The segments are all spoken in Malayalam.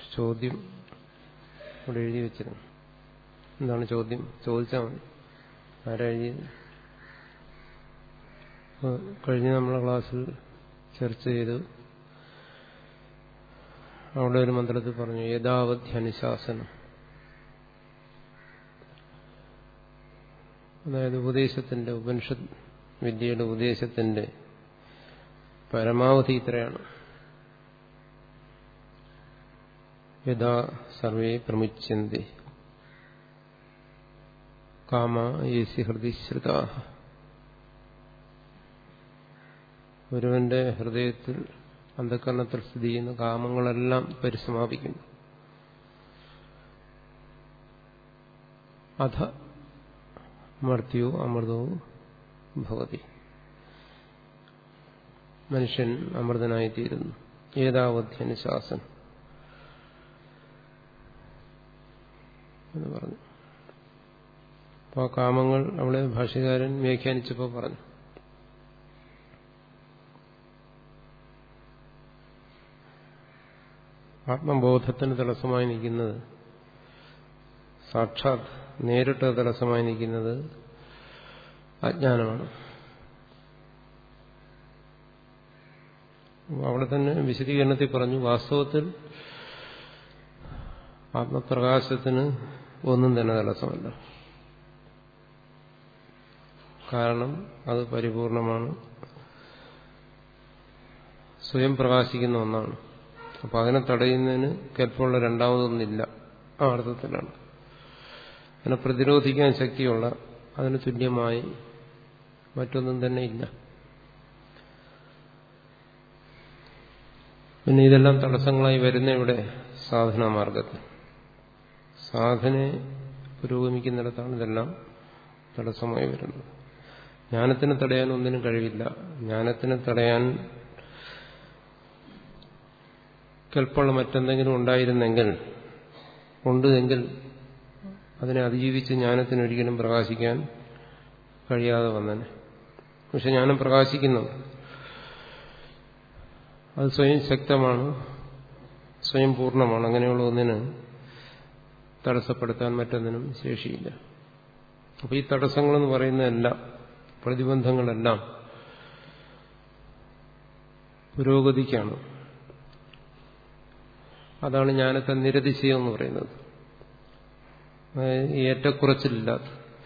ചോദ്യം ഇവിടെ എഴുതി വെച്ചിരുന്നു എന്താണ് ചോദ്യം ചോദിച്ചാൽ മതി ആരാ എഴുതിയത് കഴിഞ്ഞ നമ്മളെ ക്ലാസ്സിൽ ചർച്ച ചെയ്ത് അവിടെ ഒരു മന്ത്രത്തിൽ പറഞ്ഞു യഥാവധ്യനുശാസനം അതായത് ഉപദേശത്തിന്റെ ഉപനിഷത്ത് വിദ്യയുടെ ഉപദേശത്തിന്റെ പരമാവധി ഇത്രയാണ് യഥാ സർവേ പ്രമുച്യന്തി കാമ യേസി ഹൃദിശ്രുത ഒരുവന്റെ ഹൃദയത്തിൽ അന്ധകരണത്തിൽ സ്ഥിതി ചെയ്യുന്ന കാമങ്ങളെല്ലാം പരിസമാപിക്കുന്നു അധ മർത്യോ അമൃതവും ഭവതി മനുഷ്യൻ അമൃതനായിത്തീരുന്നു ഏതാവധ്യനുശാസനം എന്ന് പറഞ്ഞു അപ്പോൾ ആ കാമങ്ങൾ അവിടെ ഭാഷ്യകാരൻ വ്യാഖ്യാനിച്ചപ്പോൾ പറഞ്ഞു ആത്മബോധത്തിന് തടസ്സമായി നിൽക്കുന്നത് സാക്ഷാത് നേരിട്ട് തടസ്സമായി നിൽക്കുന്നത് അജ്ഞാനമാണ് അവിടെ തന്നെ വിശദീകരണത്തിൽ പറഞ്ഞു വാസ്തവത്തിൽ ആത്മപ്രകാശത്തിന് ഒന്നും തന്നെ തടസ്സമല്ല കാരണം അത് പരിപൂർണമാണ് സ്വയം പ്രകാശിക്കുന്ന ഒന്നാണ് അപ്പൊ അതിനെ തടയുന്നതിന് കെൽപ്പുള്ള രണ്ടാമതൊന്നില്ല ആ അർത്ഥത്തിലാണ് അതിനെ പ്രതിരോധിക്കാൻ ശക്തിയുള്ള അതിന് തുല്യമായി മറ്റൊന്നും തന്നെ ഇല്ല പിന്നെ ഇതെല്ലാം തടസ്സങ്ങളായി വരുന്ന ഇവിടെ സാധനാ മാർഗത്തിൽ സാധന പുരോഗമിക്കുന്നിടത്താണ് ഇതെല്ലാം തടസ്സമായി വരുന്നത് ജ്ഞാനത്തിന് തടയാൻ ഒന്നിനും കഴിവില്ല ജ്ഞാനത്തിന് തടയാൻ കെൽപ്പുള്ള മറ്റെന്തെങ്കിലും ഉണ്ടായിരുന്നെങ്കിൽ ഉണ്ട് എങ്കിൽ അതിനെ അതിജീവിച്ച് ജ്ഞാനത്തിന് ഒരിക്കലും പ്രകാശിക്കാൻ കഴിയാതെ വന്നനെ പക്ഷെ ജ്ഞാനം പ്രകാശിക്കുന്നുണ്ട് അത് സ്വയം ശക്തമാണ് സ്വയം പൂർണ്ണമാണ് അങ്ങനെയുള്ള ഒന്നിന് തടസ്സപ്പെടുത്താൻ മറ്റൊന്നിനും ശേഷിയില്ല അപ്പൊ ഈ തടസ്സങ്ങളെന്ന് പറയുന്നതെല്ലാം പ്രതിബന്ധങ്ങളെല്ലാം പുരോഗതിക്കാണ് അതാണ് ജ്ഞാനത്തെ നിരതിശയം എന്ന് പറയുന്നത് ഏറ്റക്കുറച്ചിലില്ലാത്ത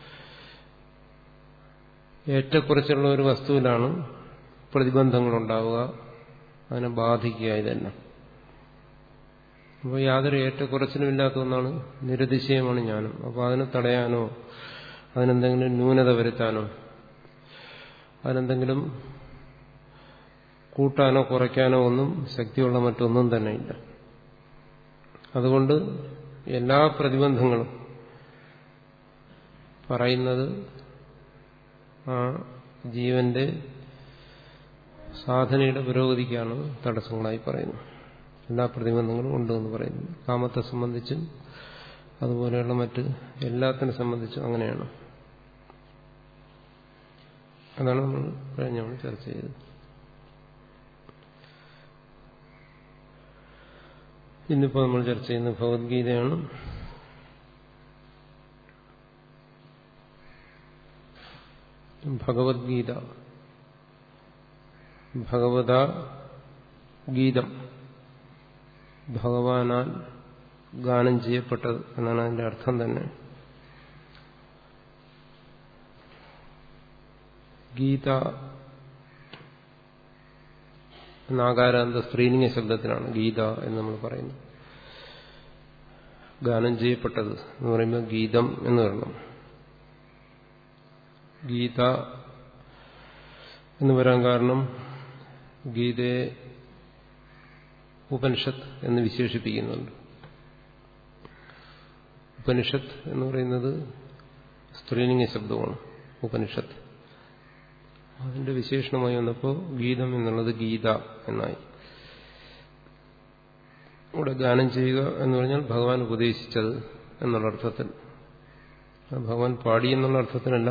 ഏറ്റക്കുറച്ചുള്ള ഒരു വസ്തുവിലാണ് പ്രതിബന്ധങ്ങളുണ്ടാവുക അതിനെ ബാധിക്കുക ഇതെല്ലാം അപ്പോൾ യാതൊരു ഏറ്റക്കുറച്ചിലും ഇല്ലാത്ത ഒന്നാണ് നിരതിശയമാണ് ജ്ഞാനം അപ്പോൾ അതിനെ തടയാനോ അതിനെന്തെങ്കിലും ന്യൂനത വരുത്താനോ അതിനെന്തെങ്കിലും കൂട്ടാനോ കുറയ്ക്കാനോ ഒന്നും ശക്തിയുള്ള മറ്റൊന്നും തന്നെ ഇല്ല അതുകൊണ്ട് എല്ലാ പ്രതിബന്ധങ്ങളും പറയുന്നത് ആ ജീവന്റെ സാധനയുടെ പുരോഗതിക്കാണ് തടസ്സങ്ങളായി പറയുന്നത് എല്ലാ പ്രതിബന്ധങ്ങളും ഉണ്ടെന്ന് പറയുന്നു കാമത്തെ സംബന്ധിച്ചും അതുപോലെയുള്ള മറ്റ് എല്ലാത്തിനെ സംബന്ധിച്ചും അങ്ങനെയാണ് അതാണ് നമ്മൾ കഴിഞ്ഞ ചർച്ച ചെയ്തത് ഇന്നിപ്പോൾ നമ്മൾ ചർച്ച ചെയ്യുന്ന ഭഗവത്ഗീതയാണ് ഭഗവത്ഗീത ഭഗവത ഗീതം ഭഗവാനാൽ ഗാനം ചെയ്യപ്പെട്ടത് എന്നാണ് അതിന്റെ അർത്ഥം തന്നെ ഗീത നാഗാരാന്ത സ്ത്രീലിംഗ ശബ്ദത്തിലാണ് ഗീത എന്ന് നമ്മൾ പറയുന്നത് ഗാനം ചെയ്യപ്പെട്ടത് എന്ന് പറയുമ്പോൾ ഗീതം എന്ന് പറയണം ഗീത എന്ന് വരാൻ കാരണം ഗീതയെ ഉപനിഷത്ത് എന്ന് വിശേഷിപ്പിക്കുന്നുണ്ട് ഉപനിഷത്ത് എന്ന് പറയുന്നത് സ്ത്രീലിംഗ ശബ്ദമാണ് ഉപനിഷത്ത് അതിന്റെ വിശേഷണമായി വന്നപ്പോൾ ഗീതം എന്നുള്ളത് ഗീത എന്നായി ഇവിടെ ഗാനം ചെയ്യുക എന്ന് പറഞ്ഞാൽ ഭഗവാൻ ഉപദേശിച്ചത് എന്നുള്ള അർത്ഥത്തിൽ ഭഗവാൻ പാടി എന്നുള്ള അർത്ഥത്തിനല്ല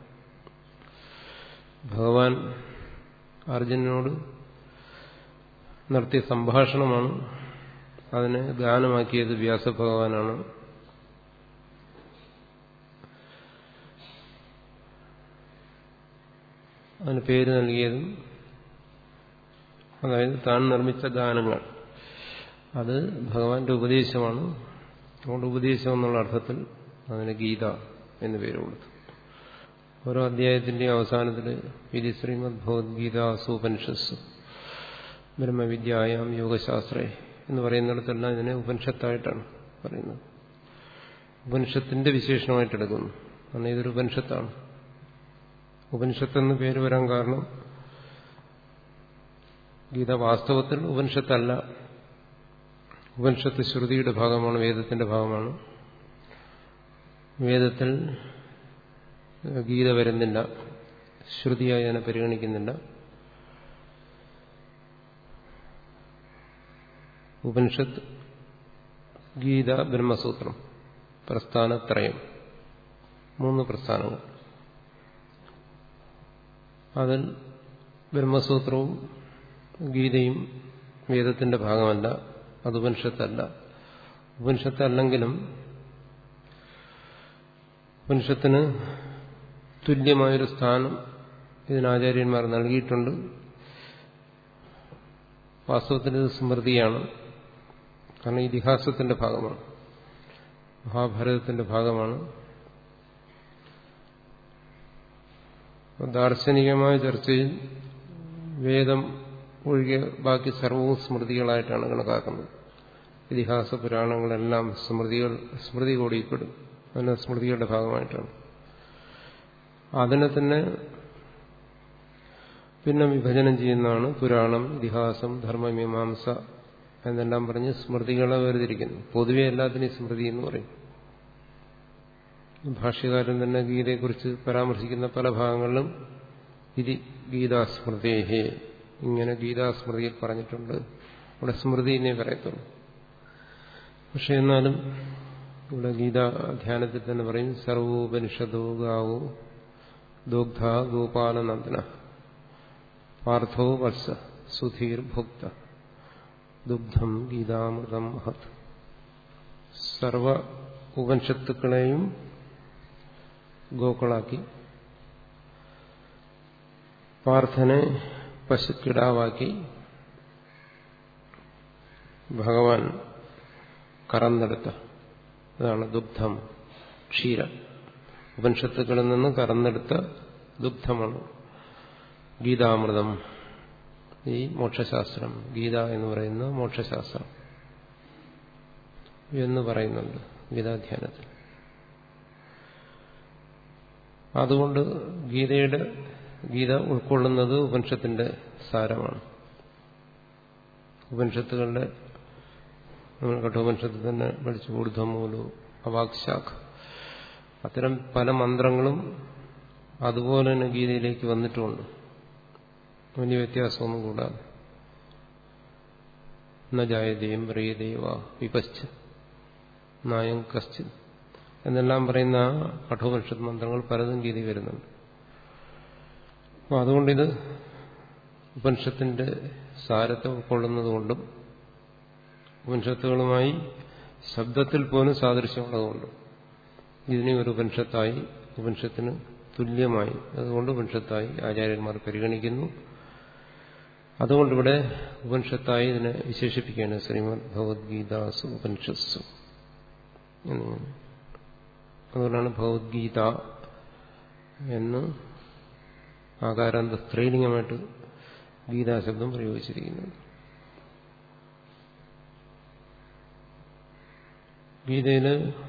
ഭഗവാൻ അർജുനനോട് നടത്തിയ സംഭാഷണമാണ് അതിനെ ഗാനമാക്കിയത് വ്യാസഭഗവാനാണ് അതിന് പേര് നൽകിയതും അതായത് താൻ നിർമ്മിച്ച ഗാനങ്ങൾ അത് ഭഗവാന്റെ ഉപദേശമാണ് അതുകൊണ്ട് ഉപദേശം എന്നുള്ള അർത്ഥത്തിൽ അതിന് ഗീത എന്ന് പേര് കൊടുത്തു ഓരോ അധ്യായത്തിന്റെയും അവസാനത്തിൽ ഇത് ശ്രീമദ് ഭഗവത്ഗീത സൂപനിഷസ് ബ്രഹ്മവിദ്യായാം യോഗശാസ്ത്രേ എന്ന് പറയുന്നിടത്തെല്ലാം ഇതിനെ ഉപനിഷത്തായിട്ടാണ് പറയുന്നത് ഉപനിഷത്തിന്റെ വിശേഷണമായിട്ട് എടുക്കുന്നു കാരണം ഇതൊരു ഉപനിഷത്താണ് ഉപനിഷത്തെന്ന് പേര് വരാൻ കാരണം ഗീത വാസ്തവത്തിൽ ഉപനിഷത്തല്ല ഉപനിഷത്ത് ശ്രുതിയുടെ ഭാഗമാണ് വേദത്തിന്റെ ഭാഗമാണ് വേദത്തിൽ ഗീത വരുന്നില്ല ശ്രുതിയായി അതിനെ പരിഗണിക്കുന്നില്ല ഉപനിഷത്ത് ഗീത ബ്രഹ്മസൂത്രം പ്രസ്ഥാനത്രയം മൂന്ന് പ്രസ്ഥാനങ്ങൾ അതിൽ ബ്രഹ്മസൂത്രവും ഗീതയും വേദത്തിന്റെ ഭാഗമല്ല അത് ഉപനിഷത്തല്ല ഉപനിഷത്തല്ലെങ്കിലും ഉപനിഷത്തിന് തുല്യമായൊരു സ്ഥാനം ഇതിനാചാര്യന്മാർ നൽകിയിട്ടുണ്ട് വാസ്തവത്തിൽ ഇത് സ്മൃതിയാണ് കാരണം ഇതിഹാസത്തിന്റെ ഭാഗമാണ് മഹാഭാരതത്തിന്റെ ഭാഗമാണ് ദാർശനികമായ ചർച്ചയിൽ വേദം ഒഴികെ ബാക്കി സർവവും സ്മൃതികളായിട്ടാണ് കണക്കാക്കുന്നത് ഇതിഹാസ പുരാണങ്ങളെല്ലാം സ്മൃതികൾ സ്മൃതി കൂടിയിൽപ്പെടും അതിന് സ്മൃതികളുടെ ഭാഗമായിട്ടാണ് അതിനെ തന്നെ പിന്നെ വിഭജനം ചെയ്യുന്നതാണ് പുരാണം ഇതിഹാസം ധർമ്മമീമാംസ എന്നെല്ലാം പറഞ്ഞ് സ്മൃതികളെ വേർതിരിക്കുന്നു പൊതുവെ എല്ലാത്തിനെയും സ്മൃതി എന്ന് പറയും ഭാഷ്യകാരൻ തന്നെ ഗീതയെക്കുറിച്ച് പരാമർശിക്കുന്ന പല ഭാഗങ്ങളിലും ഇത് ഗീതാസ്മൃതേഹേ ഇങ്ങനെ ഗീതാസ്മൃതിയിൽ പറഞ്ഞിട്ടുണ്ട് ഇവിടെ സ്മൃതിനെ പറയത്തുള്ളൂ പക്ഷെ എന്നാലും ഇവിടെ ഗീതാ ധ്യാനത്തിൽ തന്നെ പറയും സർവോപനിഷദോ ഗാവോ ദുഗ്ധ ഗോപാലനന്ദന പാർത്ഥോ വത്സ സുധീർ ഭുക്ത ദുഗ്ധം ഗീതാമൃതം മഹത് സർവ ഉപനിഷത്തുക്കളെയും ഗോക്കളാക്കി പാർത്ഥനെ പശുക്കിടാവാക്കി ഭഗവാൻ കറന്നെടുത്ത അതാണ് ദുഗ്ധം ക്ഷീരം ഉപനിഷത്തുക്കളിൽ നിന്ന് കറന്നെടുത്ത ദുഗ്ധമാണ് ഗീതാമൃതം ഈ മോക്ഷശാസ്ത്രം ഗീത എന്ന് പറയുന്ന മോക്ഷശാസ്ത്രം എന്ന് പറയുന്നുണ്ട് ഗീതാധ്യാനത്തിൽ അതുകൊണ്ട് ഗീതയുടെ ഗീത ഉൾക്കൊള്ളുന്നത് ഉപനിഷത്തിന്റെ സാരമാണ് ഉപനിഷത്തുകളുടെ നമ്മൾ കഠോപനിഷത്തിൽ തന്നെ പഠിച്ചു ഊർധ്വമൂലു അവാക്ശാഖ് അത്തരം പല മന്ത്രങ്ങളും അതുപോലെ തന്നെ ഗീതയിലേക്ക് വന്നിട്ടുമുണ്ട് വലിയ വ്യത്യാസമൊന്നും കൂടാതെ നജായതയും പ്രിയദേവ വിപശ്ച നായം കശ്ചിത് എന്നെല്ലാം പറയുന്ന കഠോപനിഷത്ത് മന്ത്രങ്ങൾ പലതും ഗീതി വരുന്നുണ്ട് അപ്പോൾ അതുകൊണ്ടിത് ഉപനിഷത്തിന്റെ സാരത്തെ ഉൾക്കൊള്ളുന്നതുകൊണ്ടും ഉപനിഷത്തുകളുമായി ശബ്ദത്തിൽ പോലും സാദൃശ്യമുള്ളതുകൊണ്ടും ഇതിനെ ഒരു ഉപനിഷത്തായി ഉപനിഷത്തിന് തുല്യമായി അതുകൊണ്ട് ഉപനിഷത്തായി ആചാര്യന്മാർ പരിഗണിക്കുന്നു അതുകൊണ്ടിവിടെ ഉപനിഷത്തായി ഇതിനെ വിശേഷിപ്പിക്കുകയാണ് ശ്രീമദ് ഭഗവത്ഗീതാസു ഉപനിഷത്സു എന്നിങ്ങനെ അതുകൊണ്ടാണ് ഭഗവത്ഗീത എന്ന് ആകാരാന്ത സ്ത്രീലിംഗമായിട്ട് ഗീതാശബ്ദം പ്രയോഗിച്ചിരിക്കുന്നത് ഗീതയിൽ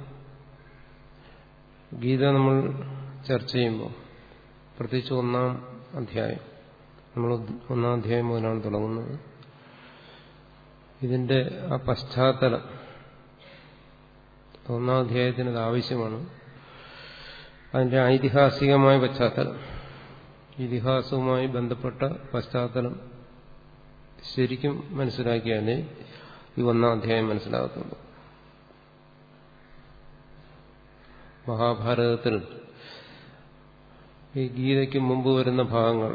ഗീത നമ്മൾ ചർച്ച ചെയ്യുമ്പോൾ പ്രത്യേകിച്ച് ഒന്നാം അധ്യായം നമ്മൾ ഒന്നാം അധ്യായം മുതലാണ് തുടങ്ങുന്നത് ഇതിന്റെ ആ പശ്ചാത്തലം ഒന്നാം അധ്യായത്തിന് അത് ആവശ്യമാണ് അതിന്റെ ഐതിഹാസികമായ പശ്ചാത്തലം ഇതിഹാസവുമായി ബന്ധപ്പെട്ട പശ്ചാത്തലം ശരിക്കും മനസ്സിലാക്കിയാലേ ഈ ഒന്നാം അധ്യായം മനസ്സിലാകത്തുള്ളൂ മഹാഭാരതത്തിൽ ഈ ഗീതയ്ക്ക് മുമ്പ് വരുന്ന ഭാഗങ്ങൾ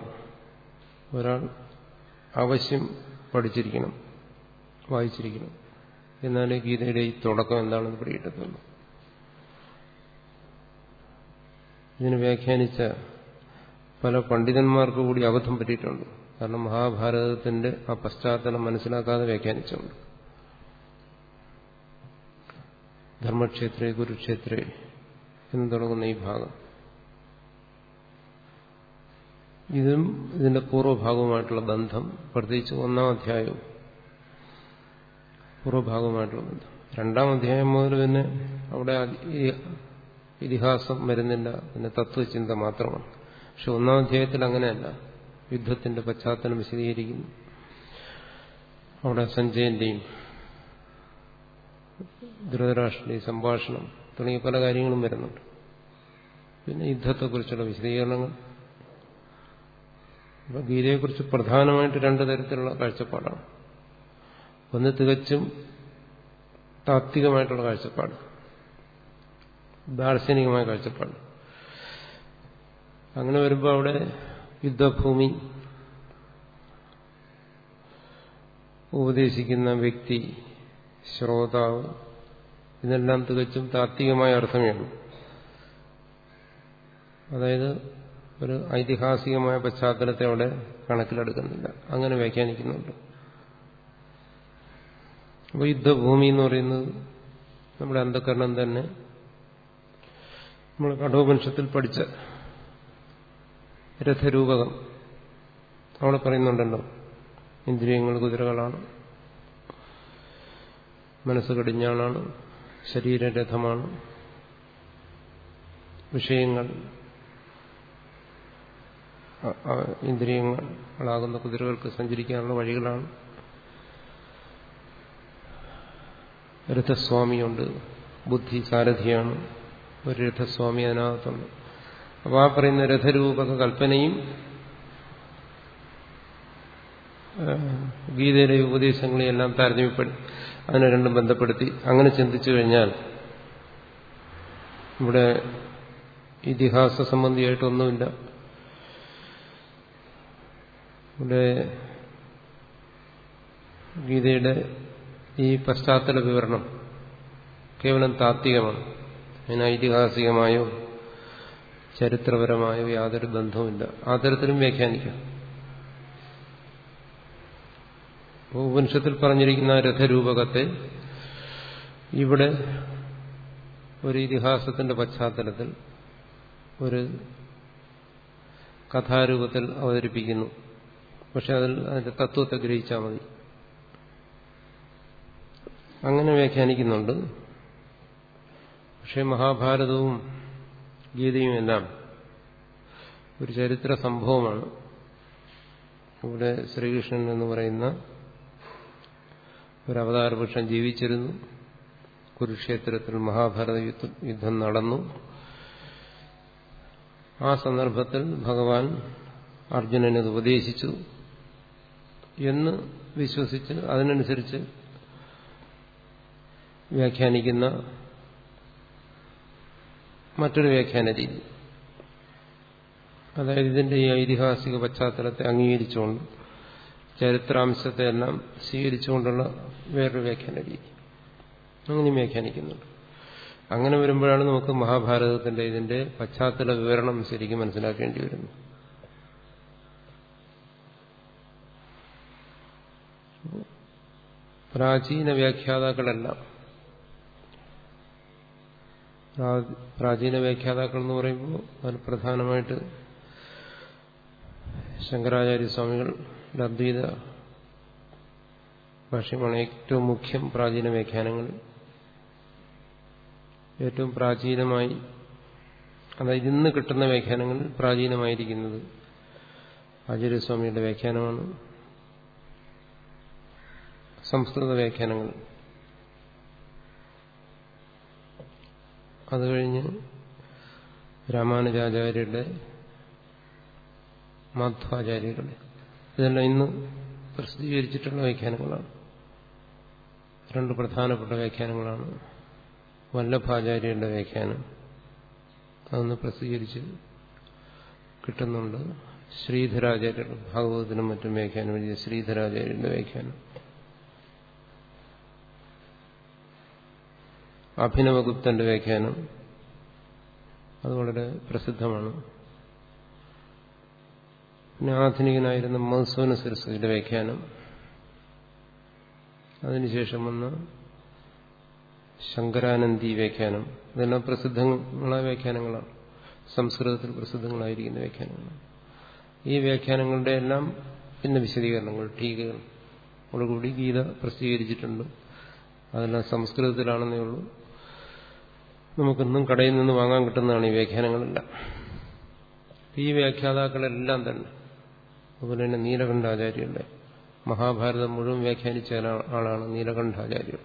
ഒരാൾ അവശ്യം പഠിച്ചിരിക്കണം വായിച്ചിരിക്കണം എന്നാലേ ഗീതയുടെ ഈ തുടക്കം എന്താണെന്ന് പിടികിട്ടത്തുള്ളൂ ഇതിന് വ്യാഖ്യാനിച്ച പല പണ്ഡിതന്മാർക്ക് കൂടി അബദ്ധം പറ്റിയിട്ടുണ്ട് കാരണം മഹാഭാരതത്തിന്റെ ആ പശ്ചാത്തലം മനസ്സിലാക്കാതെ വ്യാഖ്യാനിച്ചുണ്ട് ധർമ്മക്ഷേത്രേ കുരുക്ഷേത്രേ എന്ന് തുടങ്ങുന്ന ഈ ഭാഗം ഇതും ഇതിന്റെ പൂർവ്വഭാഗവുമായിട്ടുള്ള ബന്ധം പ്രത്യേകിച്ച് ഒന്നാം അധ്യായവും പൂർവ്വഭാഗവുമായിട്ടുള്ള ബന്ധം രണ്ടാം അധ്യായം മുതൽ പിന്നെ അവിടെ ഈ ഇതിഹാസം വരുന്നില്ല പിന്നെ തത്വചിന്ത മാത്രമാണ് പക്ഷെ ഒന്നാം അധ്യായത്തിൽ അങ്ങനെയല്ല യുദ്ധത്തിന്റെ പശ്ചാത്തലം വിശദീകരിക്കുന്നു അവിടെ സഞ്ജയന്റെയും ധൃതരാഷ്ട്രന്റെയും സംഭാഷണം തുടങ്ങിയ പല കാര്യങ്ങളും വരുന്നുണ്ട് പിന്നെ യുദ്ധത്തെക്കുറിച്ചുള്ള വിശദീകരണങ്ങൾ അപ്പൊ ഗീതയെക്കുറിച്ച് പ്രധാനമായിട്ട് രണ്ടു തരത്തിലുള്ള കാഴ്ചപ്പാടാണ് ഒന്ന് തികച്ചും താത്വികമായിട്ടുള്ള കാഴ്ചപ്പാട് ദാർശനികമായ കാഴ്ചപ്പാട് അങ്ങനെ വരുമ്പോൾ അവിടെ യുദ്ധഭൂമി ഉപദേശിക്കുന്ന വ്യക്തി ശ്രോതാവ് ഇതെല്ലാം തികച്ചും താത്വികമായ അർത്ഥമേ ഉള്ളൂ അതായത് ഒരു ഐതിഹാസികമായ പശ്ചാത്തലത്തെ അവിടെ കണക്കിലെടുക്കുന്നില്ല അങ്ങനെ വ്യാഖ്യാനിക്കുന്നുണ്ട് അപ്പോൾ യുദ്ധഭൂമി എന്ന് പറയുന്നത് നമ്മുടെ അന്ധകരണം തന്നെ നമ്മൾ കഠോപനിഷത്തിൽ പഠിച്ച രഥരൂപകം അവിടെ പറയുന്നുണ്ടല്ലോ ഇന്ദ്രിയങ്ങൾ കുതിരകളാണ് മനസ്സ് കടിഞ്ഞാണാണ് ശരീരരഥമാണ് വിഷയങ്ങൾ ഇന്ദ്രിയങ്ങളാകുന്ന കുതിരകൾക്ക് സഞ്ചരിക്കാനുള്ള വഴികളാണ് രഥസ്വാമിയുണ്ട് ബുദ്ധി സാരഥിയാണ് ഒരു രഥസ്വാമി അതിനകത്തുണ്ട് അപ്പോൾ ആ പറയുന്ന രഥരൂപക കൽപ്പനയും ഗീതയിലെ ഉപദേശങ്ങളെയെല്ലാം താരതമ്യപ്പെടുത്തി അതിനെ രണ്ടും ബന്ധപ്പെടുത്തി അങ്ങനെ ചിന്തിച്ചു കഴിഞ്ഞാൽ ഇവിടെ ഇതിഹാസ സംബന്ധിയായിട്ടൊന്നുമില്ല ഇവിടെ ഗീതയുടെ ഈ പശ്ചാത്തല വിവരണം കേവലം താത്വികമാണ് അതിന് ഐതിഹാസികമായോ ചരിത്രപരമായോ യാതൊരു ബന്ധവുമില്ല ആ തരത്തിലും വ്യാഖ്യാനിക്കാം ഉപനിഷത്തിൽ പറഞ്ഞിരിക്കുന്ന രഥരൂപകത്തെ ഇവിടെ ഒരു ഇതിഹാസത്തിന്റെ പശ്ചാത്തലത്തിൽ ഒരു കഥാരൂപത്തിൽ അവതരിപ്പിക്കുന്നു പക്ഷെ അതിൽ അതിന്റെ തത്വത്തെ ഗ്രഹിച്ചാൽ മതി അങ്ങനെ വ്യാഖ്യാനിക്കുന്നുണ്ട് പക്ഷെ മഹാഭാരതവും ഗീതയും എല്ലാം ഒരു ചരിത്ര സംഭവമാണ് ഇവിടെ ശ്രീകൃഷ്ണൻ എന്ന് പറയുന്ന ഒരു അവതാരപക്ഷം ജീവിച്ചിരുന്നു കുരുക്ഷേത്രത്തിൽ മഹാഭാരത യുദ്ധം നടന്നു ആ സന്ദർഭത്തിൽ ഭഗവാൻ അർജുനന് ഉപദേശിച്ചു എന്ന് വിശ്വസിച്ച് അതിനനുസരിച്ച് വ്യാഖ്യാനിക്കുന്ന മറ്റൊരു വ്യാഖ്യാന രീതി അതായത് ഇതിന്റെ ഈ ഐതിഹാസിക പശ്ചാത്തലത്തെ അംഗീകരിച്ചുകൊണ്ട് ചരിത്രാംശത്തെ എല്ലാം സ്വീകരിച്ചുകൊണ്ടുള്ള വേറൊരു വ്യാഖ്യാന രീതി അങ്ങനെ വ്യാഖ്യാനിക്കുന്നുണ്ട് അങ്ങനെ വരുമ്പോഴാണ് നമുക്ക് മഹാഭാരതത്തിന്റെ ഇതിന്റെ പശ്ചാത്തല വിവരണം ശരിക്കും മനസ്സിലാക്കേണ്ടി വരുന്നത് പ്രാചീന വ്യാഖ്യാതാക്കളെല്ലാം പ്രാചീന വ്യാഖ്യാതാക്കൾ എന്ന് പറയുമ്പോൾ അതിൽ പ്രധാനമായിട്ട് ശങ്കരാചാര്യ സ്വാമികളുടെ അദ്വൈത ഭാഷ്യമാണ് ഏറ്റവും മുഖ്യം പ്രാചീന വ്യാഖ്യാനങ്ങൾ ഏറ്റവും പ്രാചീനമായി അതായത് ഇന്ന് കിട്ടുന്ന വ്യാഖ്യാനങ്ങൾ പ്രാചീനമായിരിക്കുന്നത് ആചാര്യസ്വാമിയുടെ വ്യാഖ്യാനമാണ് സംസ്കൃത വ്യാഖ്യാനങ്ങൾ അത് കഴിഞ്ഞ് രാമാനുജാചാര്യരുടെ മാധ്വാചാര്യരുടെ ഇതെല്ലാം ഇന്ന് പ്രസിദ്ധീകരിച്ചിട്ടുള്ള വ്യാഖ്യാനങ്ങളാണ് രണ്ട് പ്രധാനപ്പെട്ട വ്യാഖ്യാനങ്ങളാണ് വല്ലഭാചാര്യരുടെ വ്യാഖ്യാനം അതൊന്ന് പ്രസിദ്ധീകരിച്ച് കിട്ടുന്നുണ്ട് ശ്രീധരാചാര്യർ ഭാഗവതത്തിനും മറ്റും വ്യാഖ്യാനം എഴുതിയ ശ്രീധരാചാര്യരുടെ വ്യാഖ്യാനം അഭിനവഗുപ്തന്റെ വ്യാഖ്യാനം അത് വളരെ പ്രസിദ്ധമാണ് പിന്നെ ആധുനികനായിരുന്ന മധുസൂന സരസ്വതിയുടെ വ്യാഖ്യാനം അതിനുശേഷം വന്ന ശങ്കരാനന്ദി വ്യാഖ്യാനം ഇതെല്ലാം പ്രസിദ്ധങ്ങളായ വ്യാഖ്യാനങ്ങളാണ് സംസ്കൃതത്തിൽ പ്രസിദ്ധങ്ങളായിരിക്കുന്ന വ്യാഖ്യാനങ്ങളാണ് ഈ വ്യാഖ്യാനങ്ങളുടെ എല്ലാം പിന്നെ വിശദീകരണങ്ങൾ ടീകകൾ കൂടി ഗീത പ്രസിദ്ധീകരിച്ചിട്ടുണ്ട് അതെല്ലാം സംസ്കൃതത്തിലാണെന്നേ ഉള്ളൂ നമുക്കിന്നും കടയിൽ നിന്ന് വാങ്ങാൻ കിട്ടുന്നതാണ് ഈ വ്യാഖ്യാനങ്ങളെല്ലാം ഈ വ്യാഖ്യാതാക്കളെല്ലാം തന്നെ അതുപോലെ തന്നെ നീലകണ്ഠാചാര്യരുടെ മഹാഭാരതം മുഴുവൻ വ്യാഖ്യാനിച്ച ആളാണ് നീലകണ്ഠാചാര്യർ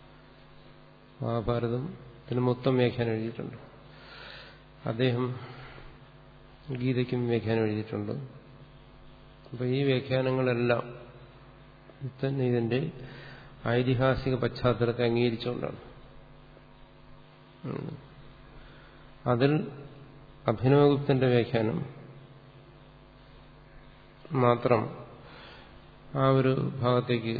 മഹാഭാരതത്തിന് മൊത്തം വ്യാഖ്യാനം എഴുതിയിട്ടുണ്ട് അദ്ദേഹം ഗീതയ്ക്കും വ്യാഖ്യാനം എഴുതിയിട്ടുണ്ട് അപ്പൊ ഈ വ്യാഖ്യാനങ്ങളെല്ലാം തന്നെ ഇതിന്റെ ഐതിഹാസിക പശ്ചാത്തലത്തെ അംഗീകരിച്ചുകൊണ്ടാണ് അതിൽ അഭിനവഗുപ്തന്റെ വ്യാഖ്യാനം മാത്രം ആ ഒരു ഭാഗത്തേക്ക്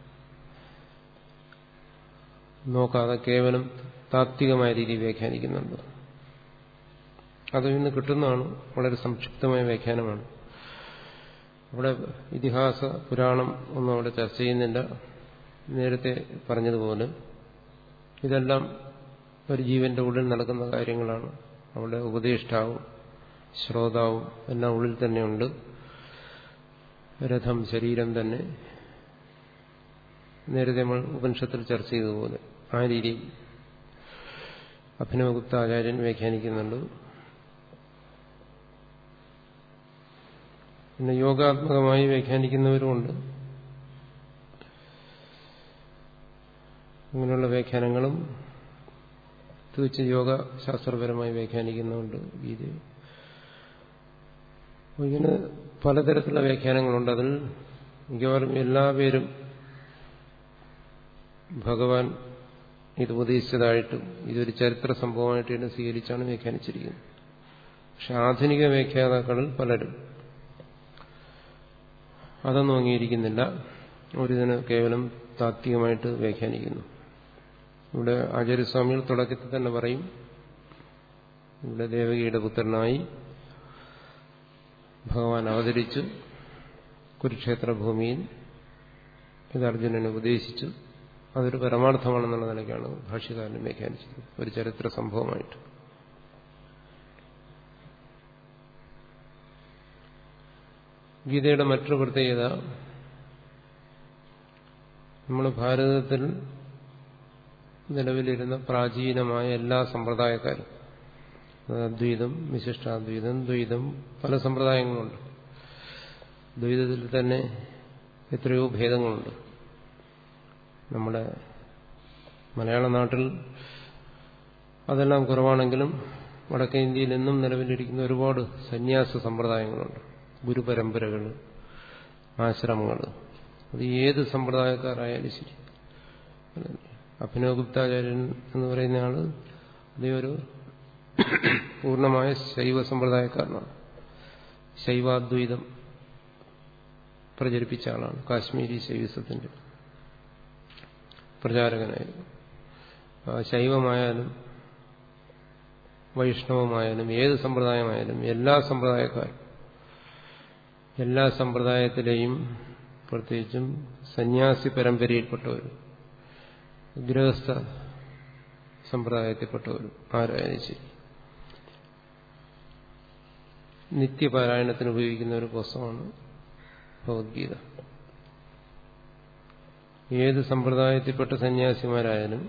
നോക്കാതെ കേവലം താത്വികമായ രീതിയിൽ വ്യാഖ്യാനിക്കുന്നുണ്ട് അത് ഇന്ന് കിട്ടുന്നതാണ് വളരെ സംക്ഷിപ്തമായ വ്യാഖ്യാനമാണ് അവിടെ ഇതിഹാസ പുരാണം ഒന്നും അവിടെ ചർച്ച ചെയ്യുന്നില്ല നേരത്തെ പറഞ്ഞതുപോലെ ഇതെല്ലാം ഒരു ജീവന്റെ ഉള്ളിൽ നടക്കുന്ന കാര്യങ്ങളാണ് അവിടെ ഉപദേഷ്ടാവും ശ്രോതാവും എല്ലാം ഉള്ളിൽ തന്നെയുണ്ട് രഥം ശരീരം തന്നെ നേരത്തെ നമ്മൾ ഉപനിഷത്തിൽ ചർച്ച ചെയ്തതുപോലെ ആ രീതിയിൽ അഭിനവഗുപ്ത ആചാര്യൻ വ്യാഖ്യാനിക്കുന്നുണ്ട് പിന്നെ യോഗാത്മകമായി വ്യാഖ്യാനിക്കുന്നവരുമുണ്ട് അങ്ങനെയുള്ള വ്യാഖ്യാനങ്ങളും തികച്ചും യോഗശാസ്ത്രപരമായി വ്യാഖ്യാനിക്കുന്നുണ്ട് ഗീതയെ ഇങ്ങനെ പലതരത്തിലുള്ള വ്യാഖ്യാനങ്ങളുണ്ട് അതിൽ മിക്കവാറും എല്ലാ പേരും ഭഗവാൻ ഇത് ഉപദേശിച്ചതായിട്ടും ഇതൊരു ചരിത്ര സംഭവമായിട്ട് തന്നെ സ്വീകരിച്ചാണ് വ്യാഖ്യാനിച്ചിരിക്കുന്നത് പക്ഷെ ആധുനിക വ്യാഖ്യാതാക്കളിൽ പലരും അതൊന്നും അംഗീകരിക്കുന്നില്ല അവരിതിന് കേവലം താത്വികമായിട്ട് വ്യാഖ്യാനിക്കുന്നു ഇവിടെ ആചാര്യസ്വാമികൾ തുടക്കത്തിൽ തന്നെ പറയും ഇവിടെ ദേവകിയുടെ പുത്രനായി ഭഗവാൻ അവതരിച്ചു കുരുക്ഷേത്ര ഭൂമിയിൽ ഇത് അർജുനനെ ഉപദേശിച്ചു അതൊരു പരമാർത്ഥമാണെന്നുള്ള നിലയ്ക്കാണ് ഭാഷ്യകാരൻ വ്യാഖ്യാനിച്ചത് ഒരു ചരിത്ര സംഭവമായിട്ട് ഗീതയുടെ മറ്റൊരു പ്രത്യേകത നമ്മൾ ഭാരതത്തിൽ നിലവിലിരുന്ന പ്രാചീനമായ എല്ലാ സമ്പ്രദായക്കാരും അദ്വൈതം വിശിഷ്ടാദ്വൈതം ദ്വൈതം പല സമ്പ്രദായങ്ങളുണ്ട് ദ്വൈതത്തിൽ തന്നെ എത്രയോ ഭേദങ്ങളുണ്ട് നമ്മുടെ മലയാള നാട്ടിൽ അതെല്ലാം കുറവാണെങ്കിലും വടക്കേ ഇന്ത്യയിൽ എന്നും നിലവിലിരിക്കുന്ന ഒരുപാട് സന്യാസ സമ്പ്രദായങ്ങളുണ്ട് ഗുരുപരമ്പരകൾ ആശ്രമങ്ങൾ അത് ഏത് സമ്പ്രദായക്കാരായാലും ശരി അഭിനവഗുപ്താചാര്യൻ എന്ന് പറയുന്ന ആള് അതേ പൂർണ്ണമായ ശൈവ സമ്പ്രദായക്കാരനാണ് ശൈവാദ്വൈതം പ്രചരിപ്പിച്ച ആളാണ് കാശ്മീരി ശൈവിസത്തിന്റെ പ്രചാരകനായിരുന്നു ശൈവമായാലും വൈഷ്ണവമായാലും ഏത് സമ്പ്രദായമായാലും എല്ലാ സമ്പ്രദായക്കാരും എല്ലാ സമ്പ്രദായത്തിലെയും പ്രത്യേകിച്ചും സന്യാസി പരമ്പരയിൽപ്പെട്ടവരും ഗൃഹസ്ഥ സമ്പ്രദായത്തിൽപ്പെട്ടവരും ആരായാലും ശരി നിത്യപാരായണത്തിന് ഉപയോഗിക്കുന്ന ഒരു പുസ്തകമാണ് ഭഗവത്ഗീത ഏത് സമ്പ്രദായത്തിൽപ്പെട്ട സന്യാസിമാരായാലും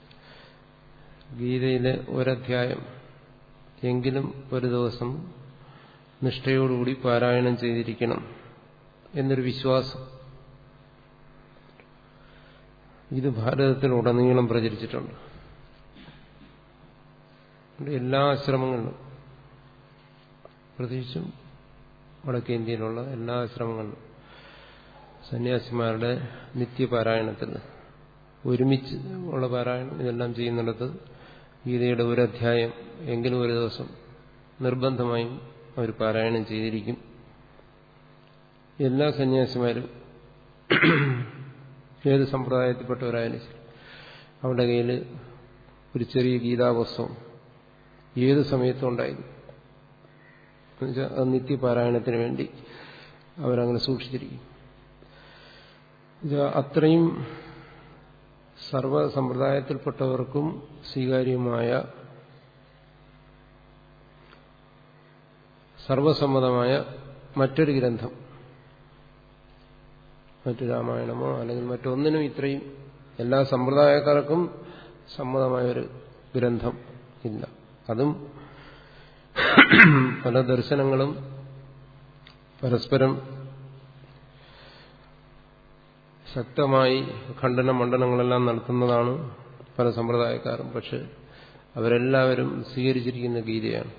ഗീതയിലെ ഒരധ്യായം എങ്കിലും ഒരു ദിവസം നിഷ്ഠയോടുകൂടി പാരായണം ചെയ്തിരിക്കണം എന്നൊരു വിശ്വാസം ഇത് ഭാരതത്തിൽ ഉടനീളം പ്രചരിച്ചിട്ടുണ്ട് എല്ലാ ആശ്രമങ്ങളിലും പ്രത്യേകിച്ചും വടക്കേ ഇന്ത്യയിലുള്ള എല്ലാ ആശ്രമങ്ങളിലും സന്യാസിമാരുടെ നിത്യപാരായണത്തിൽ ഒരുമിച്ച് ഉള്ള പാരായണം ഇതെല്ലാം ചെയ്യുന്നിടത്ത് ഗീതയുടെ ഒരു അധ്യായം എങ്കിലും ഒരു ദിവസം നിർബന്ധമായും അവർ പാരായണം ചെയ്തിരിക്കും എല്ലാ സന്യാസിമാരും ഏത് സമ്പ്രദായത്തിൽപ്പെട്ടവരായാലും ശരി അവരുടെ കയ്യിൽ ഒരു ചെറിയ ഗീതാപുസ്തകം ഏത് സമയത്തും ഉണ്ടായിരുന്നു എന്നുവെച്ചാൽ അത് നിത്യപാരായണത്തിന് വേണ്ടി അവരങ്ങനെ സൂക്ഷിച്ചിരിക്കും അത്രയും സർവ സമ്പ്രദായത്തിൽപ്പെട്ടവർക്കും സ്വീകാര്യമായ സർവസമ്മതമായ മറ്റൊരു ഗ്രന്ഥം മറ്റു രാമായണമോ അല്ലെങ്കിൽ മറ്റൊന്നിനും ഇത്രയും എല്ലാ സമ്പ്രദായക്കാർക്കും സമ്മതമായൊരു ഗ്രന്ഥം ഇല്ല അതും പല ദർശനങ്ങളും പരസ്പരം ശക്തമായി ഖണ്ഡന മണ്ഡലങ്ങളെല്ലാം നടത്തുന്നതാണ് പല സമ്പ്രദായക്കാരും പക്ഷെ അവരെല്ലാവരും സ്വീകരിച്ചിരിക്കുന്ന ഗീതയാണ്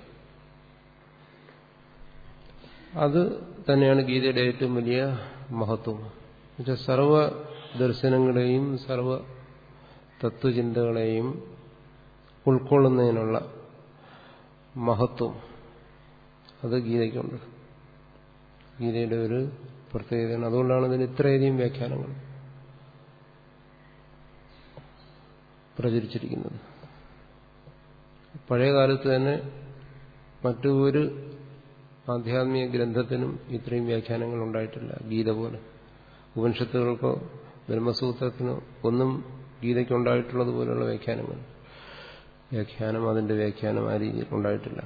അത് തന്നെയാണ് ഗീതയുടെ ഏറ്റവും വലിയ മഹത്വം എന്നുവെച്ചാൽ സർവ ദർശനങ്ങളെയും സർവ തത്വചിന്തകളെയും ഉൾക്കൊള്ളുന്നതിനുള്ള മഹത്വം അത് ഗീതയ്ക്കുണ്ട് ഗീതയുടെ ഒരു പ്രത്യേകതയാണ് അതുകൊണ്ടാണ് ഇതിന് ഇത്രയധികം വ്യാഖ്യാനങ്ങൾ പ്രചരിച്ചിരിക്കുന്നത് പഴയ കാലത്ത് തന്നെ മറ്റു ഒരു ആധ്യാത്മിക ഗ്രന്ഥത്തിനും ഇത്രയും വ്യാഖ്യാനങ്ങൾ ഉണ്ടായിട്ടില്ല ഗീത പോലെ ഉപനിഷത്തുകൾക്കോ ബ്രഹ്മസൂത്രത്തിനോ ഒന്നും ഗീതയ്ക്ക് ഉണ്ടായിട്ടുള്ളത് പോലെയുള്ള വ്യാഖ്യാനങ്ങൾ വ്യാഖ്യാനം അതിന്റെ വ്യാഖ്യാനം ആ രീതിയിൽ ഉണ്ടായിട്ടില്ല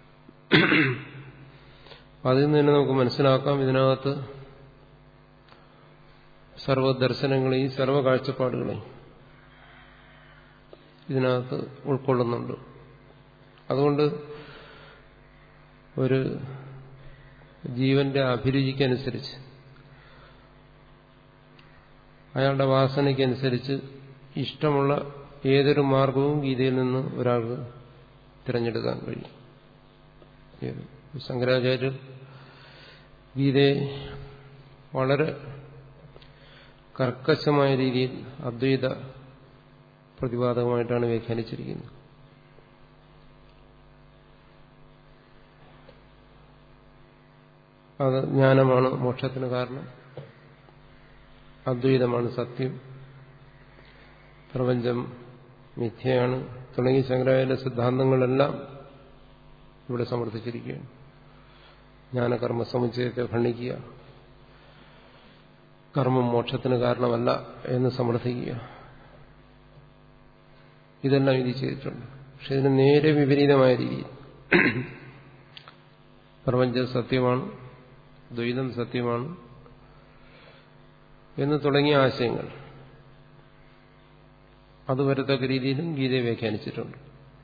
അതിൽ നിന്ന് തന്നെ നമുക്ക് മനസ്സിലാക്കാം ഇതിനകത്ത് സർവദർശനങ്ങളെയും സർവ കാഴ്ചപ്പാടുകളെയും ഇതിനകത്ത് ഉൾക്കൊള്ളുന്നുണ്ട് അതുകൊണ്ട് ഒരു ജീവന്റെ അഭിരുചിക്കനുസരിച്ച് അയാളുടെ വാസനയ്ക്കനുസരിച്ച് ഇഷ്ടമുള്ള ഏതൊരു മാർഗവും ഗീതയിൽ നിന്ന് ഒരാൾക്ക് തിരഞ്ഞെടുക്കാൻ കഴിയും ശങ്കരാചാര്യർ ഗീതയെ വളരെ കർക്കശമായ രീതിയിൽ അദ്വൈത പ്രതിപാദകമായിട്ടാണ് വ്യാഖ്യാനിച്ചിരിക്കുന്നത് അത് ജ്ഞാനമാണ് മോക്ഷത്തിന് കാരണം അദ്വൈതമാണ് സത്യം പ്രപഞ്ചം മിഥ്യയാണ് തുടങ്ങി ശങ്കരാചാര്യ സിദ്ധാന്തങ്ങളെല്ലാം ഇവിടെ സമർത്ഥിച്ചിരിക്കുകയാണ് ജ്ഞാനകർമ്മ സമുച്ചയത്തെ ഖണ്ഡിക്കുക കർമ്മം മോക്ഷത്തിന് കാരണമല്ല എന്ന് സമർത്ഥിക്കുക ഇതെല്ലാം ഇത് ചെയ്തിട്ടുണ്ട് പക്ഷെ ഇതിന് നേരെ വിപരീതമായ രീതിയിൽ പ്രപഞ്ചം സത്യമാണ് ദ്വൈതം സത്യമാണ് എന്ന് തുടങ്ങിയ ആശയങ്ങൾ അത് വരത്തക്ക രീതിയിലും ഗീതയെ വ്യാഖ്യാനിച്ചിട്ടുണ്ട്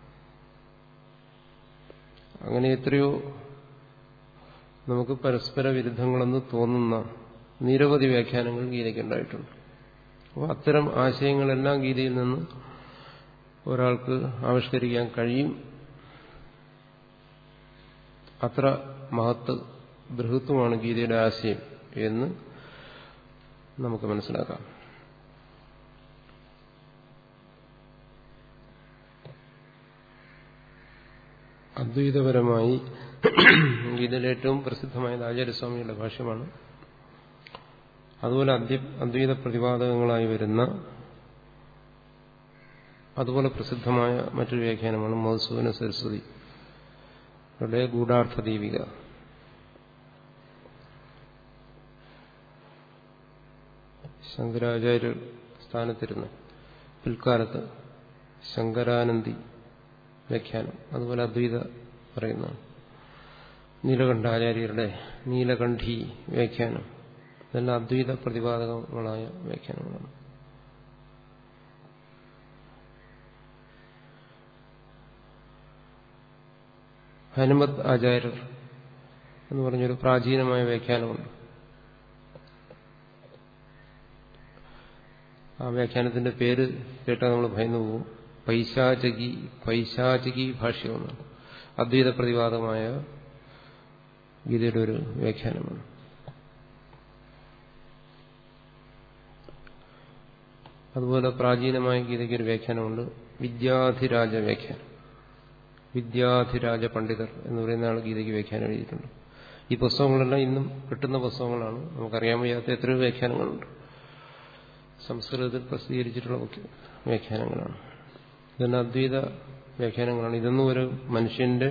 അങ്ങനെ എത്രയോ നമുക്ക് പരസ്പര വിരുദ്ധങ്ങളെന്ന് തോന്നുന്ന നിരവധി വ്യാഖ്യാനങ്ങൾ ഗീതയ്ക്കുണ്ടായിട്ടുണ്ട് അപ്പോൾ അത്തരം ആശയങ്ങളെല്ലാം ഗീതയിൽ നിന്ന് ഒരാൾക്ക് ആവിഷ്കരിക്കാൻ കഴിയും അത്ര മഹത്ത് ബൃഹത്വമാണ് ഗീതയുടെ ആശയം എന്ന് നമുക്ക് മനസ്സിലാക്കാം അദ്വൈതപരമായി ഗീതയിലെ ഏറ്റവും പ്രസിദ്ധമായത് ആചാര്യസ്വാമിയുടെ ഭാഷ്യമാണ് അതുപോലെ അദ്വൈത പ്രതിപാദകങ്ങളായി വരുന്ന അതുപോലെ പ്രസിദ്ധമായ മറ്റൊരു വ്യാഖ്യാനമാണ് മധുസൂദന സരസ്വതി ഇവിടെ ഗൂഢാർത്ഥ ദീപിക ശങ്കരാചാര്യ സ്ഥാനത്തിരുന്ന് പിൽക്കാലത്ത് ശങ്കരാനന്ദി വ്യാഖ്യാനം അതുപോലെ അദ്വൈത പറയുന്നതാണ് നീലകണ്ഠാചാര്യരുടെ നീലകണ്ഠി വ്യാഖ്യാനം ഇതെല്ലാം അദ്വൈത പ്രതിപാദകങ്ങളായ വ്യാഖ്യാനങ്ങളാണ് ഹനുമത് ആചാര്യർ എന്ന് പറഞ്ഞൊരു പ്രാചീനമായ വ്യാഖ്യാനമുണ്ട് ആ വ്യാഖ്യാനത്തിന്റെ പേര് കേട്ടാൽ നമ്മൾ ഭയന്നു പോകും പൈശാചകി പൈശാചകി ഭാഷ്യമെന്നാണ് അദ്വൈത പ്രതിപാദമായ ഗീതയുടെ ഒരു വ്യാഖ്യാനമാണ് അതുപോലെ പ്രാചീനമായ ഗീതയ്ക്ക് ഒരു വ്യാഖ്യാനമുണ്ട് വിദ്യാധിരാജ വ്യാഖ്യാനം വിദ്യാധിരാജ പണ്ഡിതർ എന്ന് പറയുന്ന ആൾ ഗീതയ്ക്ക് വ്യാഖ്യാനം എഴുതിയിട്ടുണ്ട് ഈ പുസ്തകങ്ങളെല്ലാം ഇന്നും കിട്ടുന്ന പുസ്തകങ്ങളാണ് നമുക്കറിയാൻ വയ്യാത്ത എത്രയോ വ്യാഖ്യാനങ്ങളുണ്ട് സംസ്കൃതത്തിൽ പ്രസിദ്ധീകരിച്ചിട്ടുള്ള വ്യാഖ്യാനങ്ങളാണ് ഇതെല്ലാം അദ്വൈത വ്യാഖ്യാനങ്ങളാണ് ഇതൊന്നും ഒരു മനുഷ്യന്റെ